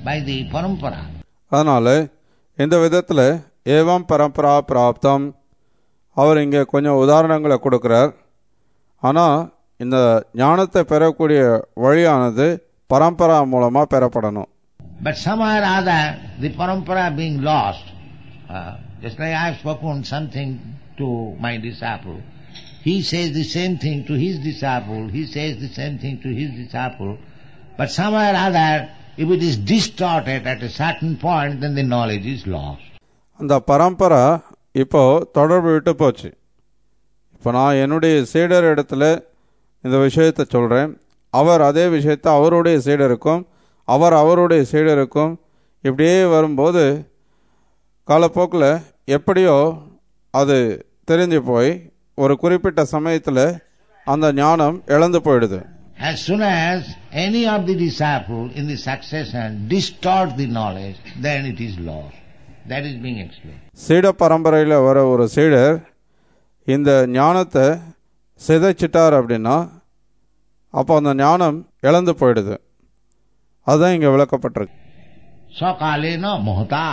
by the parampara. அதனால் இந்த விதத்தில் ஏவம் பரம்பரா பிராப்தம் அவர் இங்கே கொஞ்சம் உதாரணங்களை கொடுக்குறார் ஆனால் இந்த ஞானத்தை பெறக்கூடிய வழியானது பரம்பரா மூலமாக பெறப்படணும் But somehow or other, the parampara being lost, uh, just like I have spoken something to my disciple, he says the same thing to his disciple, he says the same thing to his disciple, but somehow or other, if it is distorted at a certain point, then the knowledge is lost. அந்த பரம்பரா இப்போ தொடர்பு விட்டு போச்சு இப்போ நான் என்னுடைய சீடர் இடத்துல இந்த விஷயத்தை சொல்கிறேன் அவர் அதே விஷயத்தை அவருடைய சீடருக்கும் அவர் அவருடைய சீடருக்கும் இப்படியே வரும்போது காலப்போக்கில் எப்படியோ அது தெரிஞ்சு போய் ஒரு குறிப்பிட்ட சமயத்தில் அந்த ஞானம் இழந்து போயிடுது As soon as any of the disciples in the succession distort the knowledge, then it is lost. That is being explained. சீட பரம்பரையில் வர ஒரு சீடர் இந்த ஞானத்தை சிதைச்சிட்டார் அப்படின்னா அப்போ அந்த ஞானம் இழந்து போயிடுது அதுதான் இங்கே விளக்கப்பட்டிருக்கு Sakalena Mohta.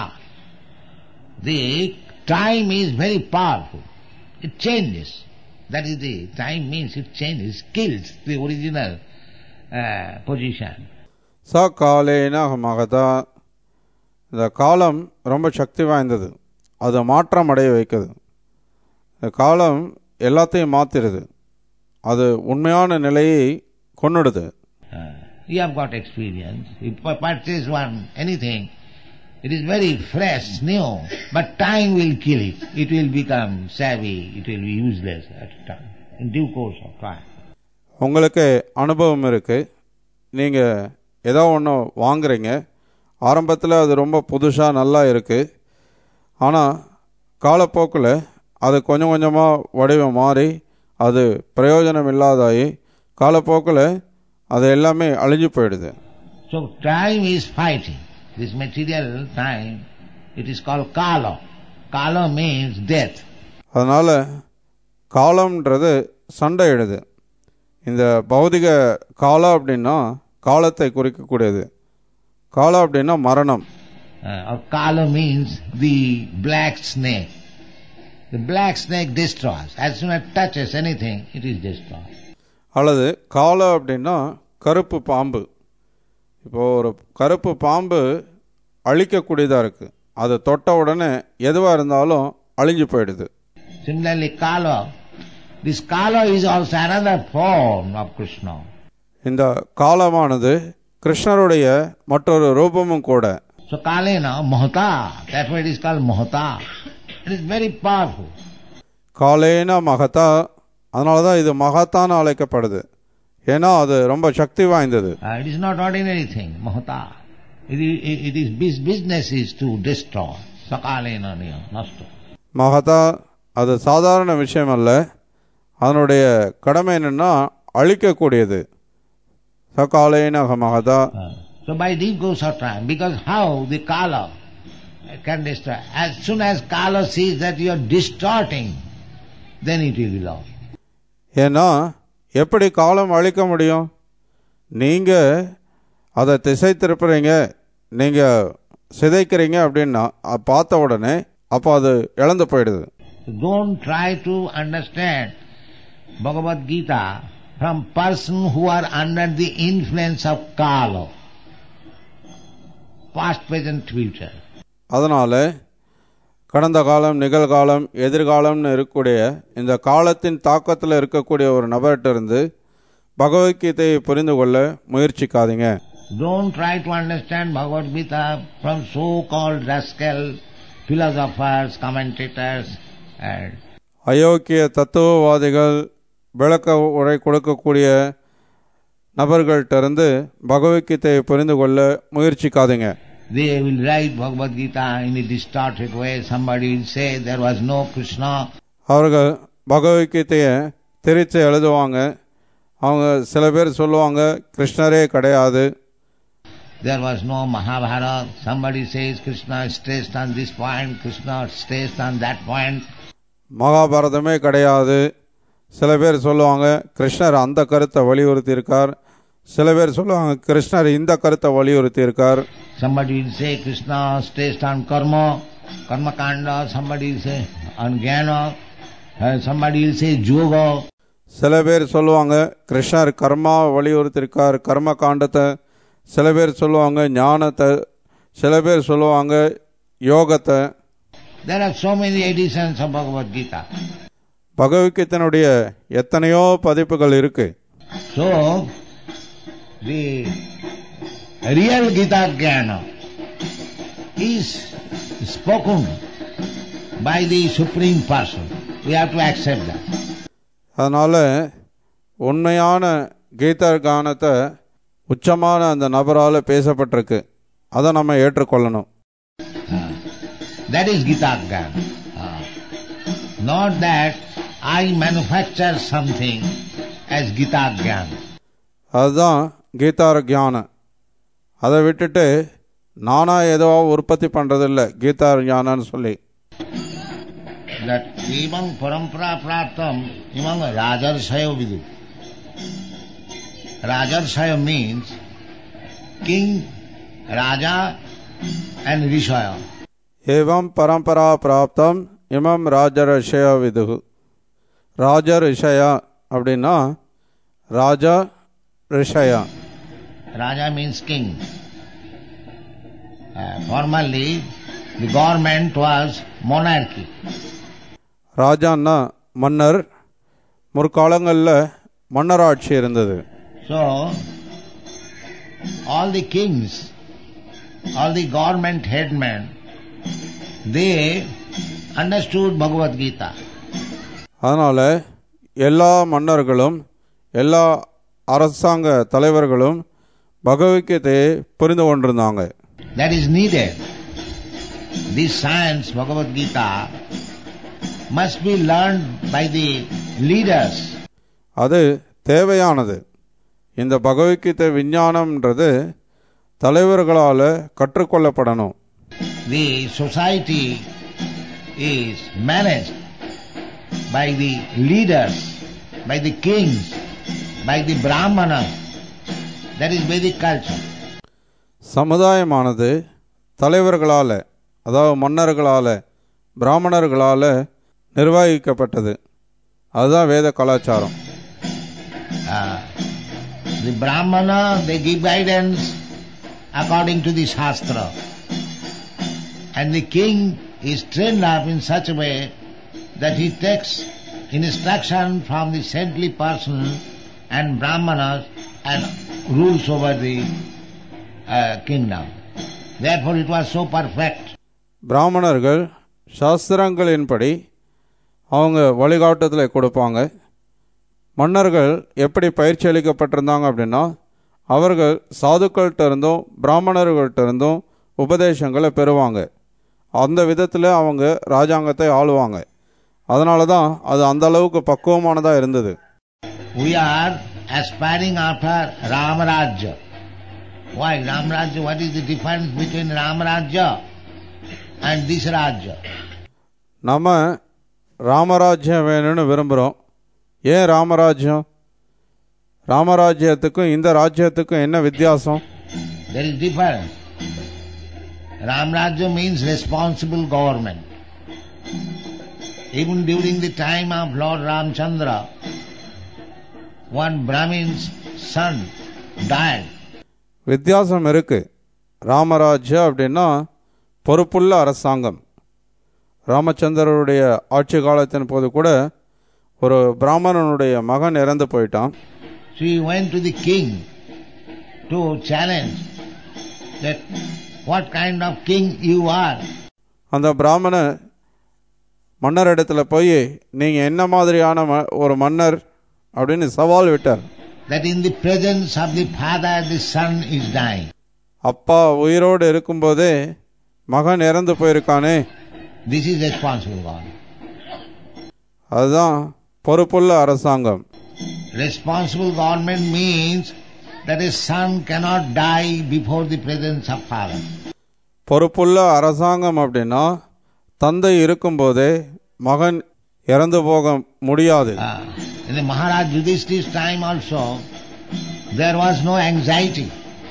The time is very powerful. It changes. That is the time means it changes, kills the original uh, position. ச காலேன மகதா இந்த காலம் ரொம்ப சக்தி வாய்ந்தது அது மாற்றம் அடைய வைக்குது இந்த காலம் எல்லாத்தையும் மாற்றிடுது அது உண்மையான நிலையை கொன்னுடுது Uh, you have got experience. You pu- purchase one, anything, it is very fresh, new, but time will kill it. It will become savvy, it will be useless at time, in due course of time. உங்களுக்கு அனுபவம் இருக்குது நீங்கள் ஏதோ ஒன்று வாங்குறீங்க ஆரம்பத்தில் அது ரொம்ப புதுசாக நல்லா இருக்குது ஆனால் காலப்போக்கில் அது கொஞ்சம் கொஞ்சமாக வடிவம் மாறி அது பிரயோஜனம் இல்லாதாயி காலப்போக்கில் அது எல்லாமே அழிஞ்சு போயிடுது So time is fighting. This material time, it is called kala. Kala means death. அதனால் காலம்ன்றது சண்டையிடுது இந்த பௌதிக காலம் அப்படின்னா காலத்தை குறிக்கக்கூடியது காலம் அப்படின்னா மரணம் Uh, or kala means the black snake. The black snake destroys. As soon as it touches anything, it is destroyed. அல்லது காலம் அப்படின்னா கருப்பு பாம்பு இப்போ ஒரு கருப்பு பாம்பு அழிக்கக்கூடியதாக இருக்குது அது தொட்ட உடனே எதுவாக இருந்தாலும் அழிஞ்சு போயிடுது Similarly, kala. This kala is also another form of Krishna. இந்த காலமானது கிருஷ்ணருடைய மற்றொரு ரூபமும் கூட So kalena mahata. That's why it is called mahata. It is very powerful. காலேன மகதா அதனால தான் இது மகத்தான்னு அழைக்கப்படுது ஏன்னா அது ரொம்ப சக்தி வாய்ந்தது Uh, it is not ordinary thing, mahata. It is, it is bus- business is to destroy. Sakalena niya, nasta. மகதா அது சாதாரண விஷயம் அல்ல அதனுடைய கடமை என்னன்னா அழிக்கக்கூடியது சகாலேன மகதா Uh, so by due course of time, because how the kala can destroy? As soon as kala sees that you are distorting, then it will be lost. ஏன்னா எப்படி காலம் அழிக்க முடியும் நீங்கள் அதை திசை திருப்புறீங்க நீங்கள் சிதைக்கிறீங்க அப்படின்னா அது பார்த்த உடனே அப்போ அது இழந்து போயிடுது So don't try to understand Bhagavad Gita from person who are under the influence of kala, past, present, future. அதனால் கடந்த காலம் நிகழ்காலம் எதிர்காலம்னு இருக்கக்கூடிய இந்த காலத்தின் தாக்கத்தில் இருக்கக்கூடிய ஒரு நபர்கிட்ட இருந்து பகவத்கீதையை புரிந்து கொள்ள முயற்சிக்காதீங்க Don't try to understand Bhagavad Gita from so-called rascal philosophers, commentators, and அயோக்கிய தத்துவவாதிகள் விளக்க உரை கொடுக்கக்கூடிய நபர்கள்ட்ட இருந்து பகவத்கீதையை புரிந்து கொள்ள முயற்சிக்காதீங்க they will write Bhagavad Gita in a distorted way. Somebody will say there was no Krishna. அவர்கள் பகவத்கீதையை திரித்து எழுதுவாங்க அவங்க சில பேர் சொல்லுவாங்க கிருஷ்ணரே கிடையாது There was no Mahabharata. Somebody says Krishna stressed on this point, Krishna stressed on that point. மகாபாரதமே கிடையாது சில பேர் சொல்லுவாங்க கிருஷ்ணர் அந்த கருத்தை வலியுறுத்தி இருக்கார் சில பேர் சொல்லுவாங்க கிருஷ்ணர் இந்த கருத்தை வலியுறுத்தி இருக்கார் Somebody will say Krishna stressed on karma, karma kanda, somebody will say on jnana, uh, somebody will say yoga. சில பேர் சொல்லுவாங்க கிருஷ்ணர் கர்மா வலியுறுத்தி இருக்கார் கர்ம காண்டத்தை சில பேர் சொல்லுவாங்க ஞானத்தை சில பேர் சொல்லுவாங்க யோகத்தை There are so many editions of Bhagavad Gita. பகவத்கீதனுடைய எத்தனையோ பதிப்புகள் இருக்கு So, the real Gita Jnana is spoken by the Supreme Person. We have to accept that. அதனால உண்மையான கீதா கானத்தை உச்சமான அந்த நபரால் பேசப்பட்டிருக்கு அதை நம்ம ஏற்றுக்கொள்ளணும் Ah. that is Gita Jnana. Ah. Not that I manufacture something as Gita Jnana. அதுதான் கீதார ஞானம் அதை விட்டுட்டு நானா ஏதோ உற்பத்தி பண்ணுறதில்ல கீதார ஞானம்னு சொல்லி That imam parampara praptam imam rajarsayo vidu. Rajarsayo means king, raja and rishaya. ஏவம் பரம்பரா பிராப்தம் இமம் ராஜரிஷய விது ராஜ ரிஷயா அப்படின்னா ராஜா ரிஷயா Raja means king. Uh, formerly, the government was monarchy. ராஜான்னா மன்னர் முற்காலங்களில் மன்னராட்சி இருந்தது So, all the kings, all the government headmen, they understood Bhagavad Gita. அதனால் எல்லா மன்னர்களும் எல்லா அரசாங்க தலைவர்களும் பகவத்கீதையை புரிந்து கொண்டிருந்தாங்க That is needed. This science, Bhagavad Gita, must be learned by the leaders. அது தேவையானது இந்த Bhagavad Gita விஞ்ஞானம்ன்றது தலைவர்களால் கற்றுக்கொள்ளப்படணும் The society is managed by the leaders, by the kings, by the brahmanas. That is Vedic culture. சமுதாயமானது தலைவர்களால் அதாவது மன்னர்களால் பிராமணர்களால் நிர்வகிக்கப்பட்டது அதுதான் வேத கலாச்சாரம் Uh, the brahmana, they give guidance according to the shastra. And the king is trained up in such a way that he takes instruction from the saintly person and brahmanas and rules over the uh, kingdom. Therefore it was so perfect. பிராமணர்கள் சாஸ்திரங்களின்படி அவங்க வழிகாட்டுதலை கொடுப்பாங்க மன்னர்கள் எப்படி பயிற்சி அளிக்கப்பட்டிருந்தாங்க அப்படின்னா அவர்கள் சாதுக்கள்கிட்ட இருந்தும் பிராமணர்கள்ட்ட இருந்தும் உபதேசங்களை பெறுவாங்க அந்த விதத்தில் அவங்க ராஜாங்கத்தை ஆளுவாங்க அதனால தான் அது அந்த அளவுக்கு பக்குவமானதாக இருந்தது We are aspiring after Ramarajya. Why Ramarajya? What is the difference between Ramarajya and this Rajya? நம்ம ராமராஜ்யம் வேணும்னு விரும்புகிறோம் ஏன் ராமராஜ்யம் ராமராஜ்யத்துக்கும் இந்த ராஜ்யத்துக்கும் என்ன வித்தியாசம் There is difference. Ramarajya means responsible government. Even during the time of Lord Ramchandra, one Brahmin's son died. வித்தியாசம் இருக்கு ராமராஜ்யம் அப்படின்னா பொறுப்புள்ள அரசாங்கம் ராமச்சந்திரருடைய ஆட்சி காலத்தின் போது கூட ஒரு பிராமணனுடைய மகன் இறந்து போயிட்டான் So he went to the king to challenge that what kind of king you are. அந்த பிராமண மன்னரிடத்துல போய் நீங்கள் என்ன மாதிரியான ம- ஒரு மன்னர் அப்படின்னு சவால் விட்டார் That in the presence of the father the son is dying. அப்பா உயிரோடு இருக்கும்போதே மகன் இறந்து போயிருக்கானே This is responsible God. அதுதான் பொறுப்புள்ள அரசாங்கம் Responsible government means that a son cannot die before the presence of father. பொறுப்புள்ள அரசாங்கம் அப்படின்னா தந்தை இருக்கும்போதே மகன் இறந்து போக முடியாது Ah, in the Maharaj Yudhishthir's time also, there was no anxiety.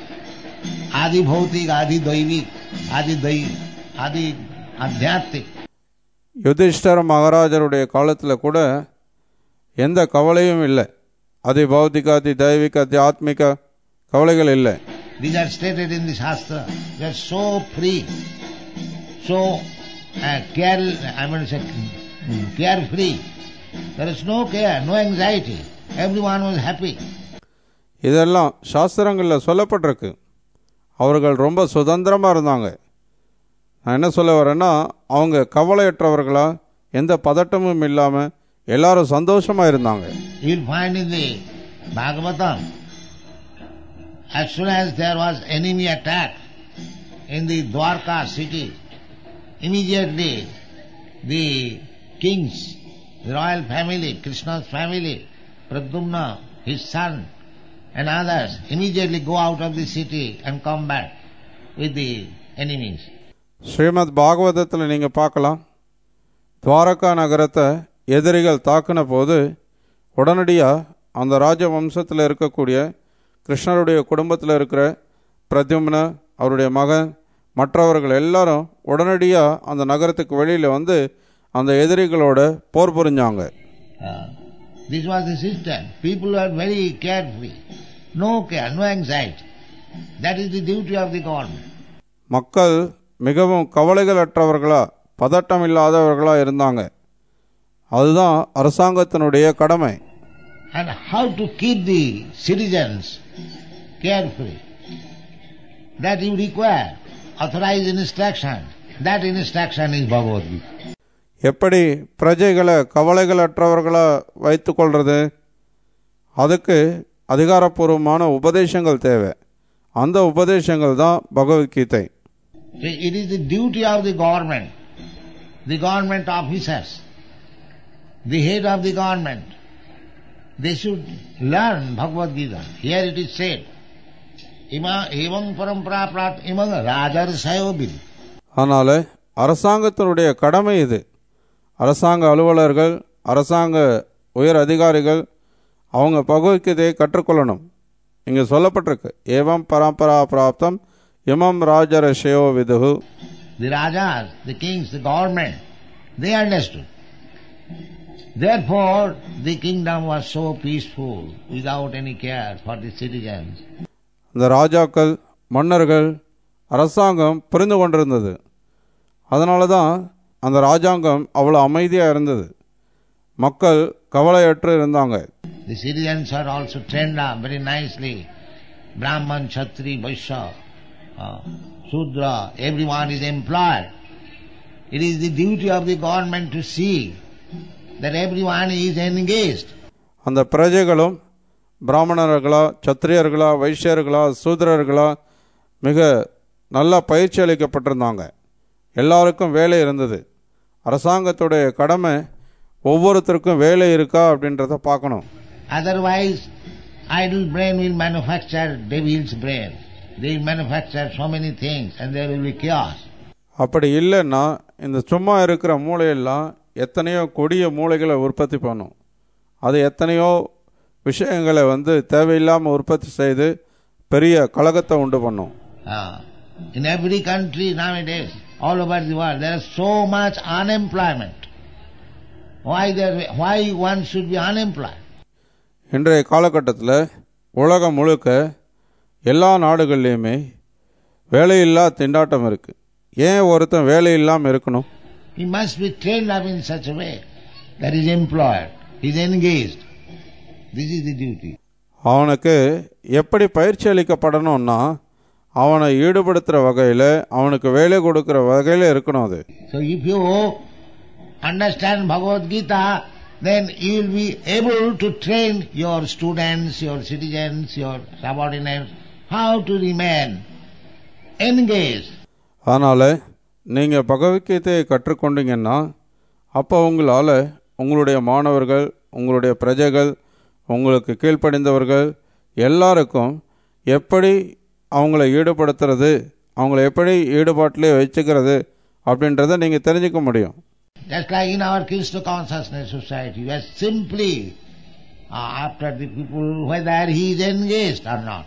Adi bhautik, adi daivik, adi dai, adi adhyattik. யுதிஷ்டர மகாராஜருடைய காலத்தில் கூட எந்த கவலையும் இல்லை அதி பௌத்திக அதி தெய்வீக அதி ஆத்மிக கவலைகள் இல்லை These are stated in the Shastra. They are so free, so uh, care, I mean, say, carefree. There is no care, no anxiety. Everyone was happy. இதெல்லாம் சாஸ்திரங்களில் சொல்லப்பட்டிருக்கு அவர்கள் ரொம்ப சுதந்திரமாக இருந்தாங்க நான் என்ன சொல்ல வரேன்னா அவங்க கவலையற்றவர்களா எந்த பதட்டமும் இல்லாமல் எல்லாரும் சந்தோஷமாக இருந்தாங்க You'll find in the Bhagavatam, as soon as there was enemy attack in the Dwarka city, immediately the kings, the royal family, Krishna's family, Pradyumna, his son, and others, immediately go out of the city and combat with the enemies. Srimad பாகவதத்தில் நீங்கள் பார்க்கலாம் துவாரகா நகரத்தை எதிரிகள் தாக்கின போது உடனடியாக அந்த ராஜ வம்சத்தில் இருக்கக்கூடிய கிருஷ்ணருடைய குடும்பத்தில் இருக்கிற பிரத்யும்ன அவருடைய மகன் மற்றவர்கள் எல்லாரும் உடனடியாக அந்த நகரத்துக்கு வெளியில் வந்து அந்த எதிரிகளோட போர் புரிஞ்சாங்க Uh, this was the system. People were very carefree. No care, no anxiety. That is the duty of the government. மக்கள் மிகவும் கவலைகளற்றவர்களா பதட்டம் இல்லாதவர்களா இருந்தாங்க அதுதான் அரசாங்கத்தினுடைய கடமை And how to keep the citizens carefree? That you require authorized instruction. That instruction is Bhagavad Gita. எப்படி பிரஜைகளை கவலைகளற்றவர்களா வைத்துக்கொள்றது அதுக்கு அதிகாரப்பூர்வமான உபதேசங்கள் தேவை அந்த உபதேசங்கள் தான் Bhagavad Gita See, It is the duty of the government, the government officers, the head of the government. They should learn Bhagavad Gita. Here it is said, Ima evam parampara prat imang rajarsayo vid. அதனால் அரசாங்கத்தினுடைய கடமை இது அரசாங்க அலுவலர்கள் அரசாங்க உயர் அதிகாரிகள் அவங்க பகவத்கீதையை கற்றுக்கொள்ளணும் இங்கே சொல்லப்பட்டிருக்கு ஏவம் பரம்பரா பிராப்தம் இமம் ராஜரஷயோ விதுகு The rajas, the kings, the government, they understood. Therefore, the kingdom was so peaceful without any care for the citizens. இந்த ராஜாக்கள் மன்னர்கள் அரசாங்கம் புரிந்து கொண்டிருந்தது அதனால தான் அந்த ராஜாங்கம் அவ்வளோ அமைதியாக இருந்தது மக்கள் கவலையற்று இருந்தாங்க The citizens are also trained up very nicely. Brahman, Kshatri, Vaishya, uh, Sudra, everyone is employed. It is the duty of the government to see that everyone is engaged. அந்த பிரஜைகளும் பிராமணர்களா சத்திரியர்களா வைஷ்யர்களா சூத்திரர்களா மிக நல்லா பயிற்சி அளிக்கப்பட்டிருந்தாங்க எல்லாருக்கும் வேலை இருந்தது அரசாங்கத்துடைய கடமை ஒவ்வொருத்தருக்கும் வேலை இருக்கா அப்படின்றத பார்க்கணும் Otherwise, idle brain will manufacture devil's brain. They will manufacture so many things and there will be chaos. அப்படி இல்லைன்னா இந்த சும்மா இருக்கிற மூளையெல்லாம் எத்தனையோ கொடிய மூளைகளை உற்பத்தி பண்ணும் அது எத்தனையோ விஷயங்களை வந்து தேவையில்லாமல் உற்பத்தி செய்து பெரிய கலகத்தை உண்டு பண்ணும் Ah, in every country nowadays, all over the world, there is so much unemployment. Why there? Why one should be unemployed? இன்றைய காலகட்டத்தில் உலகம் முழுக்க எல்லா நாடுகள்லேயுமே வேலையில்லா திண்டாட்டம் இருக்குது ஏன் ஒருத்தன் வேலை இல்லாமல் இருக்கணும் He must be trained up in such a way that he is employed, he is engaged. This is the duty. அவனுக்கு எப்படி பயிற்சி அளிக்கப்படணும்னா அவனை ஈடுபடுத்துகிற வகையில் அவனுக்கு வேலை கொடுக்குற வகையில் இருக்கணும் அது So if you understand Bhagavad Gita, then you will be able to train your students, your citizens, your subordinates, how to remain engaged. அதனால் நீங்கள் பகவத்கீதையை கற்றுக்கொண்டீங்கன்னா அப்போ உங்களால் உங்களுடைய மாணவர்கள் உங்களுடைய பிரஜைகள் உங்களுக்கு கீழ்ப்படிந்தவர்கள் எல்லாருக்கும் எப்படி அவங்கள ஈடுபடுத்துறது அவங்கள எப்படி ஈடுபாட்டிலே வச்சுக்கிறது அப்படின்றத நீங்கள் தெரிஞ்சுக்க முடியும் Just like in our Krishna consciousness society, we are simply uh, after the people whether he is engaged or not.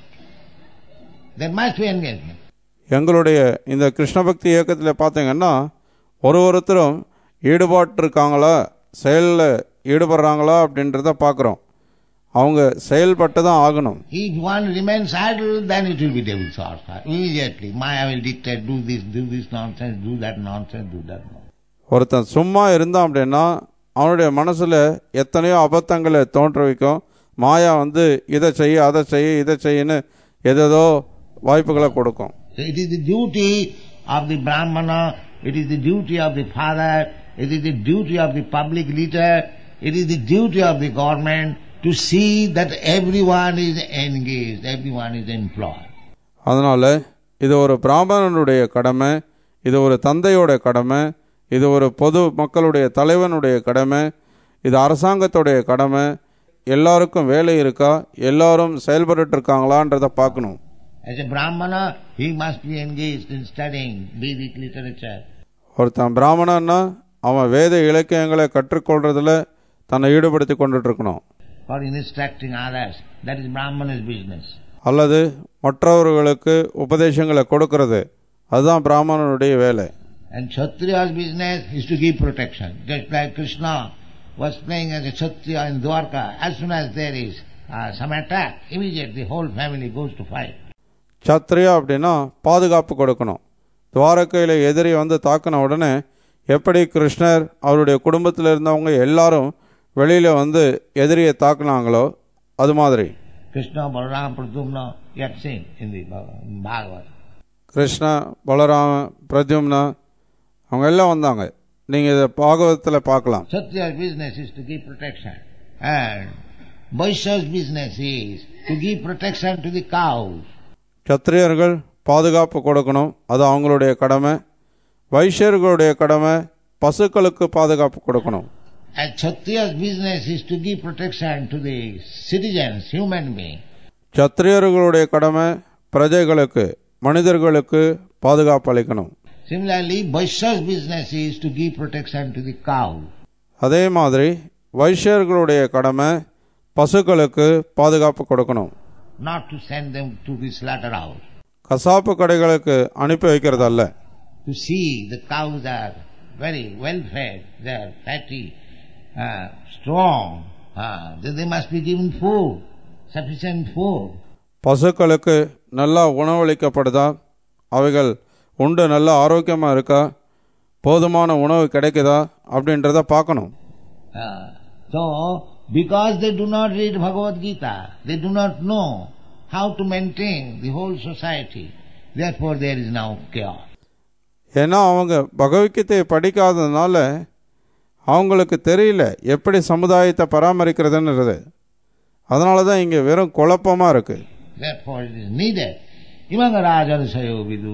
There must be engagement. எங்களுடைய இந்த கிருஷ்ண பக்தி இயக்கத்தில் பார்த்தீங்கன்னா ஒரு ஒருத்தரும் ஈடுபாட்டு இருக்காங்களா செயலில் ஈடுபடுறாங்களா அப்படின்றத பார்க்குறோம் அவங்க செயல்பட்டு தான் ஆகணும் If one remains idle, then it will be devil's order. Immediately, Maya will dictate, do this, do this nonsense, do that nonsense, do that nonsense. ஒருத்தன் சும்மா இருந்தான் அப்படின்னா அவனுடைய மனசில் எத்தனையோ அபத்தங்களை தோன்ற வைக்கும் மாயா வந்து இதை செய்ய அதை செய்ய இதை செய்யன்னு எதேதோ வாய்ப்புகளை கொடுக்கும் So it is the duty of the Brahmana, it is the duty of the father, it is the duty of the public leader, it is the duty of the government to see that everyone is engaged, everyone is employed. அதனால் இது ஒரு பிராமணனுடைய கடமை இது ஒரு தந்தையோட கடமை இது ஒரு பொது மக்களுடைய தலைவனுடைய கடமை இது அரசாங்கத்துடைய கடமை எல்லாருக்கும் வேலை இருக்கா எல்லாரும் செயல்பட்டு இருக்காங்களான்றதை பார்க்கணும் As a Brahmana, he must be engaged in studying Vedic literature. ஒருத்தன் பிராமணன்னா அவன் வேத இலக்கியங்களை கற்றுக்கொள்றதுல தன்னை ஈடுபடுத்தி கொண்டுட்டு இருக்கணும் for instructing others. That is Brahmana's business. அல்லது மற்றவர்களுக்கு உபதேசங்களை கொடுக்கறது அதுதான் பிராமணனுடைய வேலை And Kshatriya's business is to give protection. Just like Krishna was playing as a Kshatriya in Dwarka, as soon as there is uh, some attack, immediately the whole family goes to fight. Kshatriya அப்படின்னா பாதுகாப்பு கொடுக்கணும் துவாரகையில் எதிரி வந்து தாக்கின உடனே எப்படி கிருஷ்ணர் அவருடைய குடும்பத்தில் இருந்தவங்க எல்லாரும் வெளியில் வந்து எதிரியை தாக்குனாங்களோ அது மாதிரி Krishna, Balaram, Pradyumna, you have seen in the Bhag- Bhagavad. Krishna Balarama Pradyumna அவங்க எல்லாம் வந்தாங்க நீங்கள் இதை பாகவதத்தில் பார்க்கலாம் Kshatriya's business is to give protection. And Vaishya's business is to give protection to the cows. சத்திரியர்கள் பாதுகாப்பு கொடுக்கணும் அது அவங்களுடைய கடமை வைஷ்யர்களுடைய கடமை பசுக்களுக்கு பாதுகாப்பு கொடுக்கணும் And Kshatriya's business is to give protection to the citizens, human beings. சத்திரியர்களுடைய கடமை பிரஜைகளுக்கு மனிதர்களுக்கு பாதுகாப்பு அளிக்கணும் Similarly, Vaishya's business is to give protection to the cow. அதே மாதிரி வைஷ்யர்களுடைய கடமை பசுக்களுக்கு பாதுகாப்பு கொடுக்கணும் not to send them to the slaughterhouse. கசாப்பு கடைகளுக்கு அனுப்பி வைக்கிறது அல்ல To see the cows are very well fed, they are fatty, uh, strong, uh, then they must be given food, sufficient food. பசுக்களுக்கு நல்லா உணவளிக்கப்படுதா அவைகள் உண்டு நல்லா ஆரோக்கியமாக இருக்கா போதுமான உணவு கிடைக்குதா அப்படின்றத பார்க்கணும் Uh, so, because they do not read Bhagavad Gita, they do not know how to maintain the whole society. Therefore, there is now chaos. ஏன்னா அவங்க பகவத்கீதையை படிக்காததுனால அவங்களுக்கு தெரியல எப்படி சமுதாயத்தை பராமரிக்கிறதுன்றது அதனால தான் இங்கே வெறும் குழப்பமாக இருக்குது Therefore, it is needed. Imanga Raja Sayo Vidu.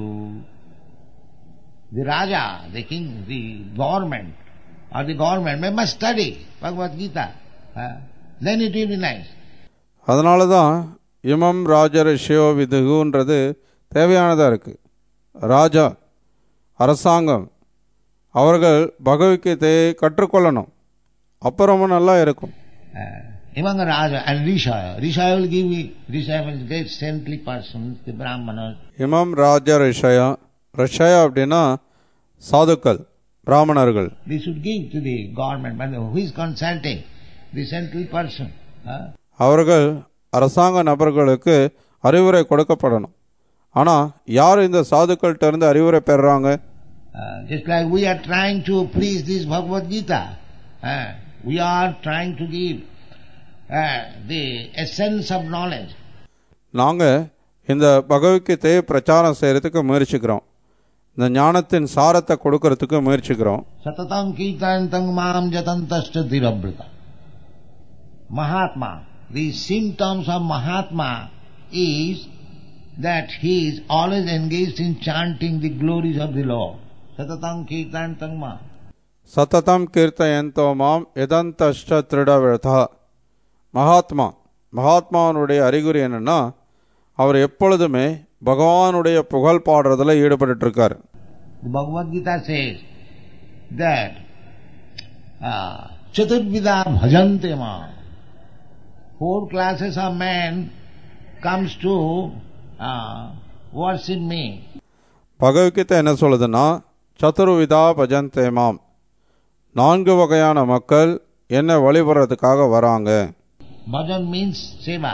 The Raja, the king, the government, or the government may must study Bhagavad Gita. Uh, then it will be nice. அதனால தான் இமம் ராஜர் ஷியோ விதுகுன்றது தேவையானதாக இருக்குது ராஜா அரசாங்கம் அவர்கள் பகவத்கீதையை கற்றுக்கொள்ளணும் அப்போ ரொம்ப நல்லா இருக்கும் Uh, Imanga Raja and Rishaya. Rishaya will give me, Rishaya will get saintly persons, the Brahmanas. இமம் ராஜ ரிஷயா ரிஷயா அப்படின்னா சாதுக்கள் பிராமணர்கள் They should give to the government, but who is consulting? The saintly person. Uh, அவர்கள் அரசாங்க நபர்களுக்கு அறிவுரை கொடுக்கப்படணும் ஆனால் யார் இந்த சாதுக்கள்கிட்ட இருந்து அறிவுரை பெறுறாங்க Uh, just like we are trying to preach this Bhagavad Gita, uh, we are trying to give uh, the essence of knowledge. நாங்கள் இந்த பகவத்கீதையை பிரச்சாரம் செய்கிறதுக்கு முயற்சிக்கிறோம் இந்த ஞானத்தின் சாரத்தை கொடுக்கறதுக்கு முயற்சிக்கிறோம் Satatam kirtantam mam jatantascha dhirabrita. Mahatma, the symptoms of Mahatma is that he is always engaged in chanting the glories of the Lord. Satatam kirtantam mam. சத்ததம் கீர்த்தயந்தோ மாம் எதந்தஷ்ட திருடவிழதா மகாத்மா மகாத்மாவனுடைய அறிகுறி என்னன்னா அவர் எப்பொழுதுமே பகவானுடைய புகழ் பாடுறதுல ஈடுபட்டு இருக்கார் The Bhagavad Gita says that uh, Chaturvida bhajante ma. four classes of men comes to uh, worship me. Bhagavad Gita என்ன சொல்லுதுன்னா சதுர்விதா பஜந்தேமாம் நான்கு வகையான மக்கள் என்ன வழிபடுறதுக்காக வராங்க Bhajan means seva.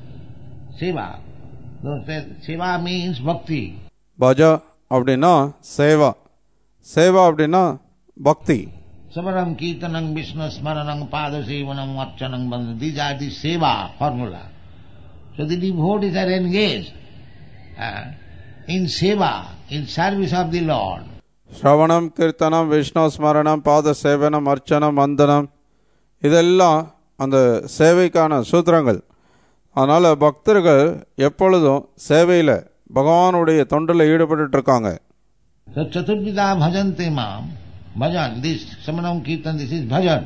Seva. Those that- Seva means bhakti. பஜ அப்படின்னா சேவா சேவா அப்படின்னா பக்தி Samaram kirtanam vishnu smaranam padasevanam archanam bandhanam. These are the seva formula. So the devotees are engaged uh, in seva, in service of the Lord. ஸ்ரவணம் கீர்த்தனம் விஷ்ணு ஸ்மரணம் பாத சேவனம் அர்ச்சனம் வந்தனம் இதெல்லாம் அந்த சேவைக்கான சூத்திரங்கள் அதனால் பக்தர்கள் எப்பொழுதும் சேவையில் பகவானுடைய தொண்டில் ஈடுபட்டு இருக்காங்க So Chaturvida bhajante mam. Bhajan, this Samanam Kirtan, this is bhajan.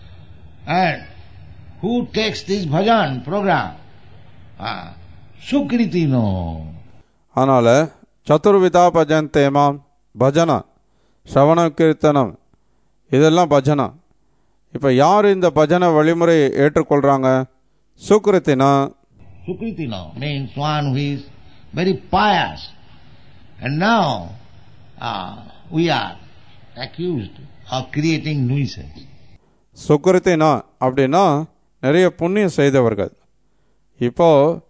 And who takes this bhajan program? Ah, Sukritino. அதனால் சதுர்விதா பஜந்தேமாம் பஜனா ஸ்ரவண கீர்த்தனம் இதெல்லாம் பஜனா இப்போ யார் இந்த பஜனை வழிமுறையை ஏற்றுக்கொள்கிறாங்க சுக்ரித்தினா Sukritino means one who is very pious. And now ah, we are accused of creating nuisance. சுக்ரித்தினா அப்படின்னா நிறைய புண்ணியம் செய்தவர்கள் இப்போ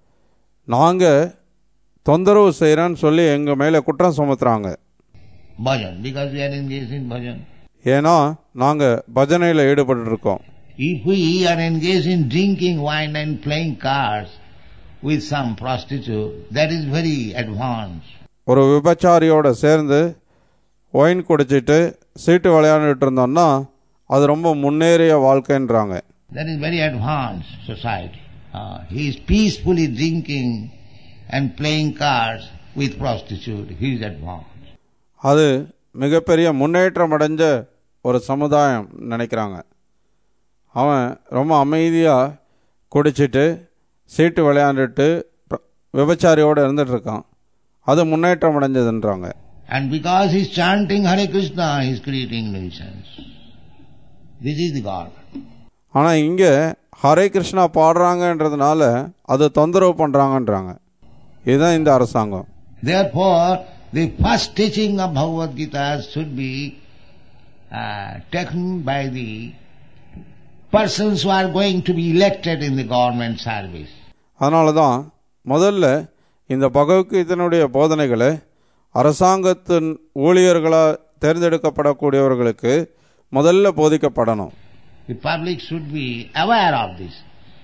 நாங்கள் தொந்தரவு செய்கிறேன்னு சொல்லி எங்கள் மேலே குற்றம் சுமத்துறாங்க Bhajan, because we are engaged in bhajan. ஏன்னா நாங்கள் பஜனையில் ஈடுபட்டு இருக்கோம் If we are engaged in drinking wine and playing cards with some prostitute, that is very advanced. ஒரு விபச்சாரியோட சேர்ந்து ஒயின் குடிச்சிட்டு சீட்டு விளையாண்டுட்டு இருந்தோம்னா அது ரொம்ப முன்னேறிய வாழ்க்கைன்றாங்க That is very advanced society. Uh, he is peacefully drinking and playing cards with prostitute. He is advanced. அது மிகப்பெரிய முன்னேற்றம் அடைஞ்ச ஒரு சமுதாயம் நினைக்கிறாங்க அவன் ரொம்ப அமைதியாக குடிச்சிட்டு சீட்டு விளையாண்டுட்டு ப- விபச்சாரியோடு இருந்துட்டு இருக்கான் அது முன்னேற்றம் அடைஞ்சதுன்றாங்க And because he is chanting Hare Krishna, he is creating nuisance. This is the government. ஆனால் இங்கே ஹரே கிருஷ்ணா பாடுறாங்கன்றதுனால அது தொந்தரவு பண்ணுறாங்கன்றாங்க இதுதான் இந்த அரசாங்கம் Therefore, the first teaching of Bhagavad Gita should be uh, taken by the persons who are going to be elected in the government service. அதனால தான் முதல்ல இந்த பகவத்கீதனுடைய போதனைகளை அரசாங்கத்தின் ஊழியர்களாக தேர்ந்தெடுக்கப்படக்கூடியவர்களுக்கு முதல்ல போதிக்கப்படணும் The public should be aware of this.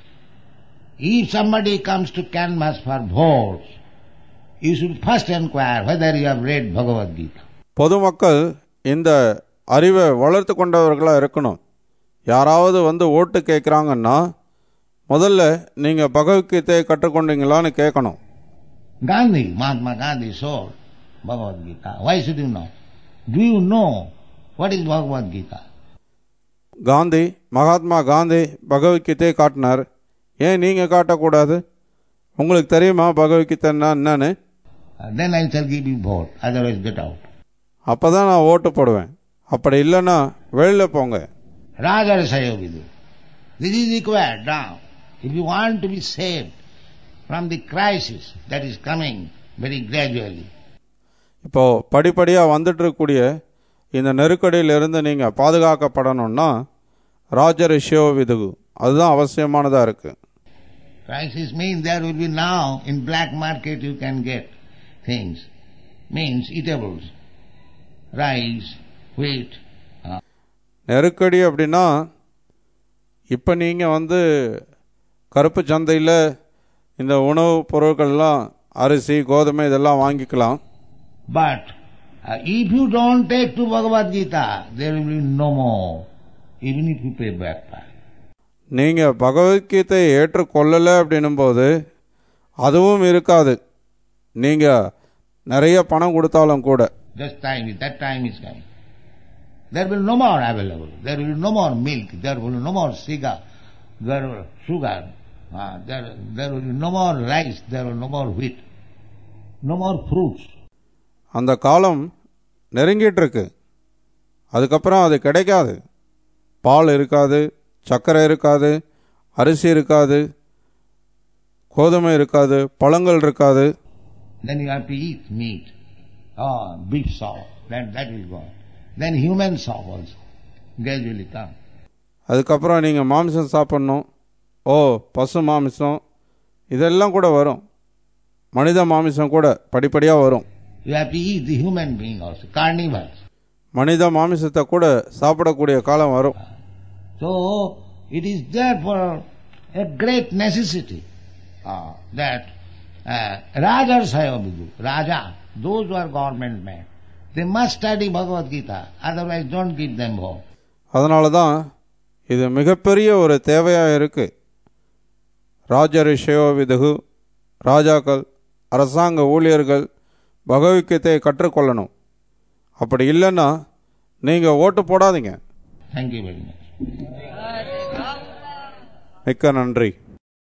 If somebody comes to canvass for votes, you should first inquire whether you have read Bhagavad Gita. பொதுமக்கள் இந்த அறிவை வளர்த்து கொண்டவர்களாக இருக்கணும் யாராவது வந்து ஓட்டு கேட்குறாங்கன்னா முதல்ல நீங்கள் பகவத்கீதையை கற்றுக்கொண்டீங்களான்னு கேட்கணும் Gandhi, Mahatma Gandhi sold Bhagavad Gita. Why should you know? Do you know what is Bhagavad Gita? Gandhi Mahatma Gandhi பகவத்கீதையை காட்டினார் ஏன் நீங்கள் காட்டக்கூடாது உங்களுக்கு தெரியுமா பகவத்கீதைன்னா என்னன்னு Uh, then I shall give you vote, otherwise get out. அப்போ தான் நான் ஓட்டு போடுவேன் அப்படி இல்லைன்னா வெளியில் போங்க Rajarasaya Vidu. This is required now. If you want to be saved from the crisis that is coming very gradually, இப்போ படிப்படியாக வந்துட்டு இருக்கக்கூடிய இந்த நெருக்கடியிலிருந்து நீங்கள் பாதுகாக்கப்படணும்னா ராஜரிஷியோ விதுகு அதுதான் அவசியமானதாக இருக்குது crisis means there will be now in black market you can get things, means eatables, rice, wheat, நெருக்கடி அப்படின்னா இப்போ நீங்கள் வந்து கருப்பு சந்தையில் இந்த உணவுப் பொருட்கள்லாம் அரிசி கோதுமை இதெல்லாம் வாங்கிக்கலாம் but uh, if you don't take to Bhagavad Gita, there will be no more, even if you pay back. நீங்கள் பகவத்கீதையை ஏற்றுக்கொள்ளலை அப்படின்னும்போது அதுவும் இருக்காது நீங்கள் நிறைய பணம் கொடுத்தாலும் கூட Just time, is- that time is coming. There will no more available. There will no more milk. There will no more sugar. There will sugar. Uh, there, there will be no more rice. There will no more wheat. No more fruits. அந்த காலம் நெருங்கிட்டு இருக்கு அதுக்கப்புறம் அது கிடைக்காது பால் இருக்காது சர்க்கரை இருக்காது அரிசி இருக்காது கோதுமை இருக்காது பழங்கள் இருக்காது Then you have to eat meat. Oh, beef soup. That, that will go. Then human soup also gradually come. அதுக்கப்புறம் நீங்கள் மாமிசம் சாப்பிட்ணும் ஓ பசு மாமிசம் இதெல்லாம் கூட வரும் மனித மாமிசம் கூட படிப்படியாக வரும் You have to eat the human being also, carnivores. மனித மாமிசத்தை கூட சாப்பிடக்கூடிய காலம் வரும் So it is therefore a great necessity uh, that uh, Rajas Hayavidu, Raja, those who are government men, they must study Bhagavad Gita, otherwise don't give them vote. அதனால தான் இது மிகப்பெரிய ஒரு தேவையாக இருக்குது ராஜரிஷயோ விதுகு ராஜாக்கள் அரசாங்க ஊழியர்கள் பகவத்கீதையை கற்றுக்கொள்ளணும் அப்படி இல்லைன்னா நீங்கள் ஓட்டு போடாதீங்க Thank you very much. மிக்க நன்றி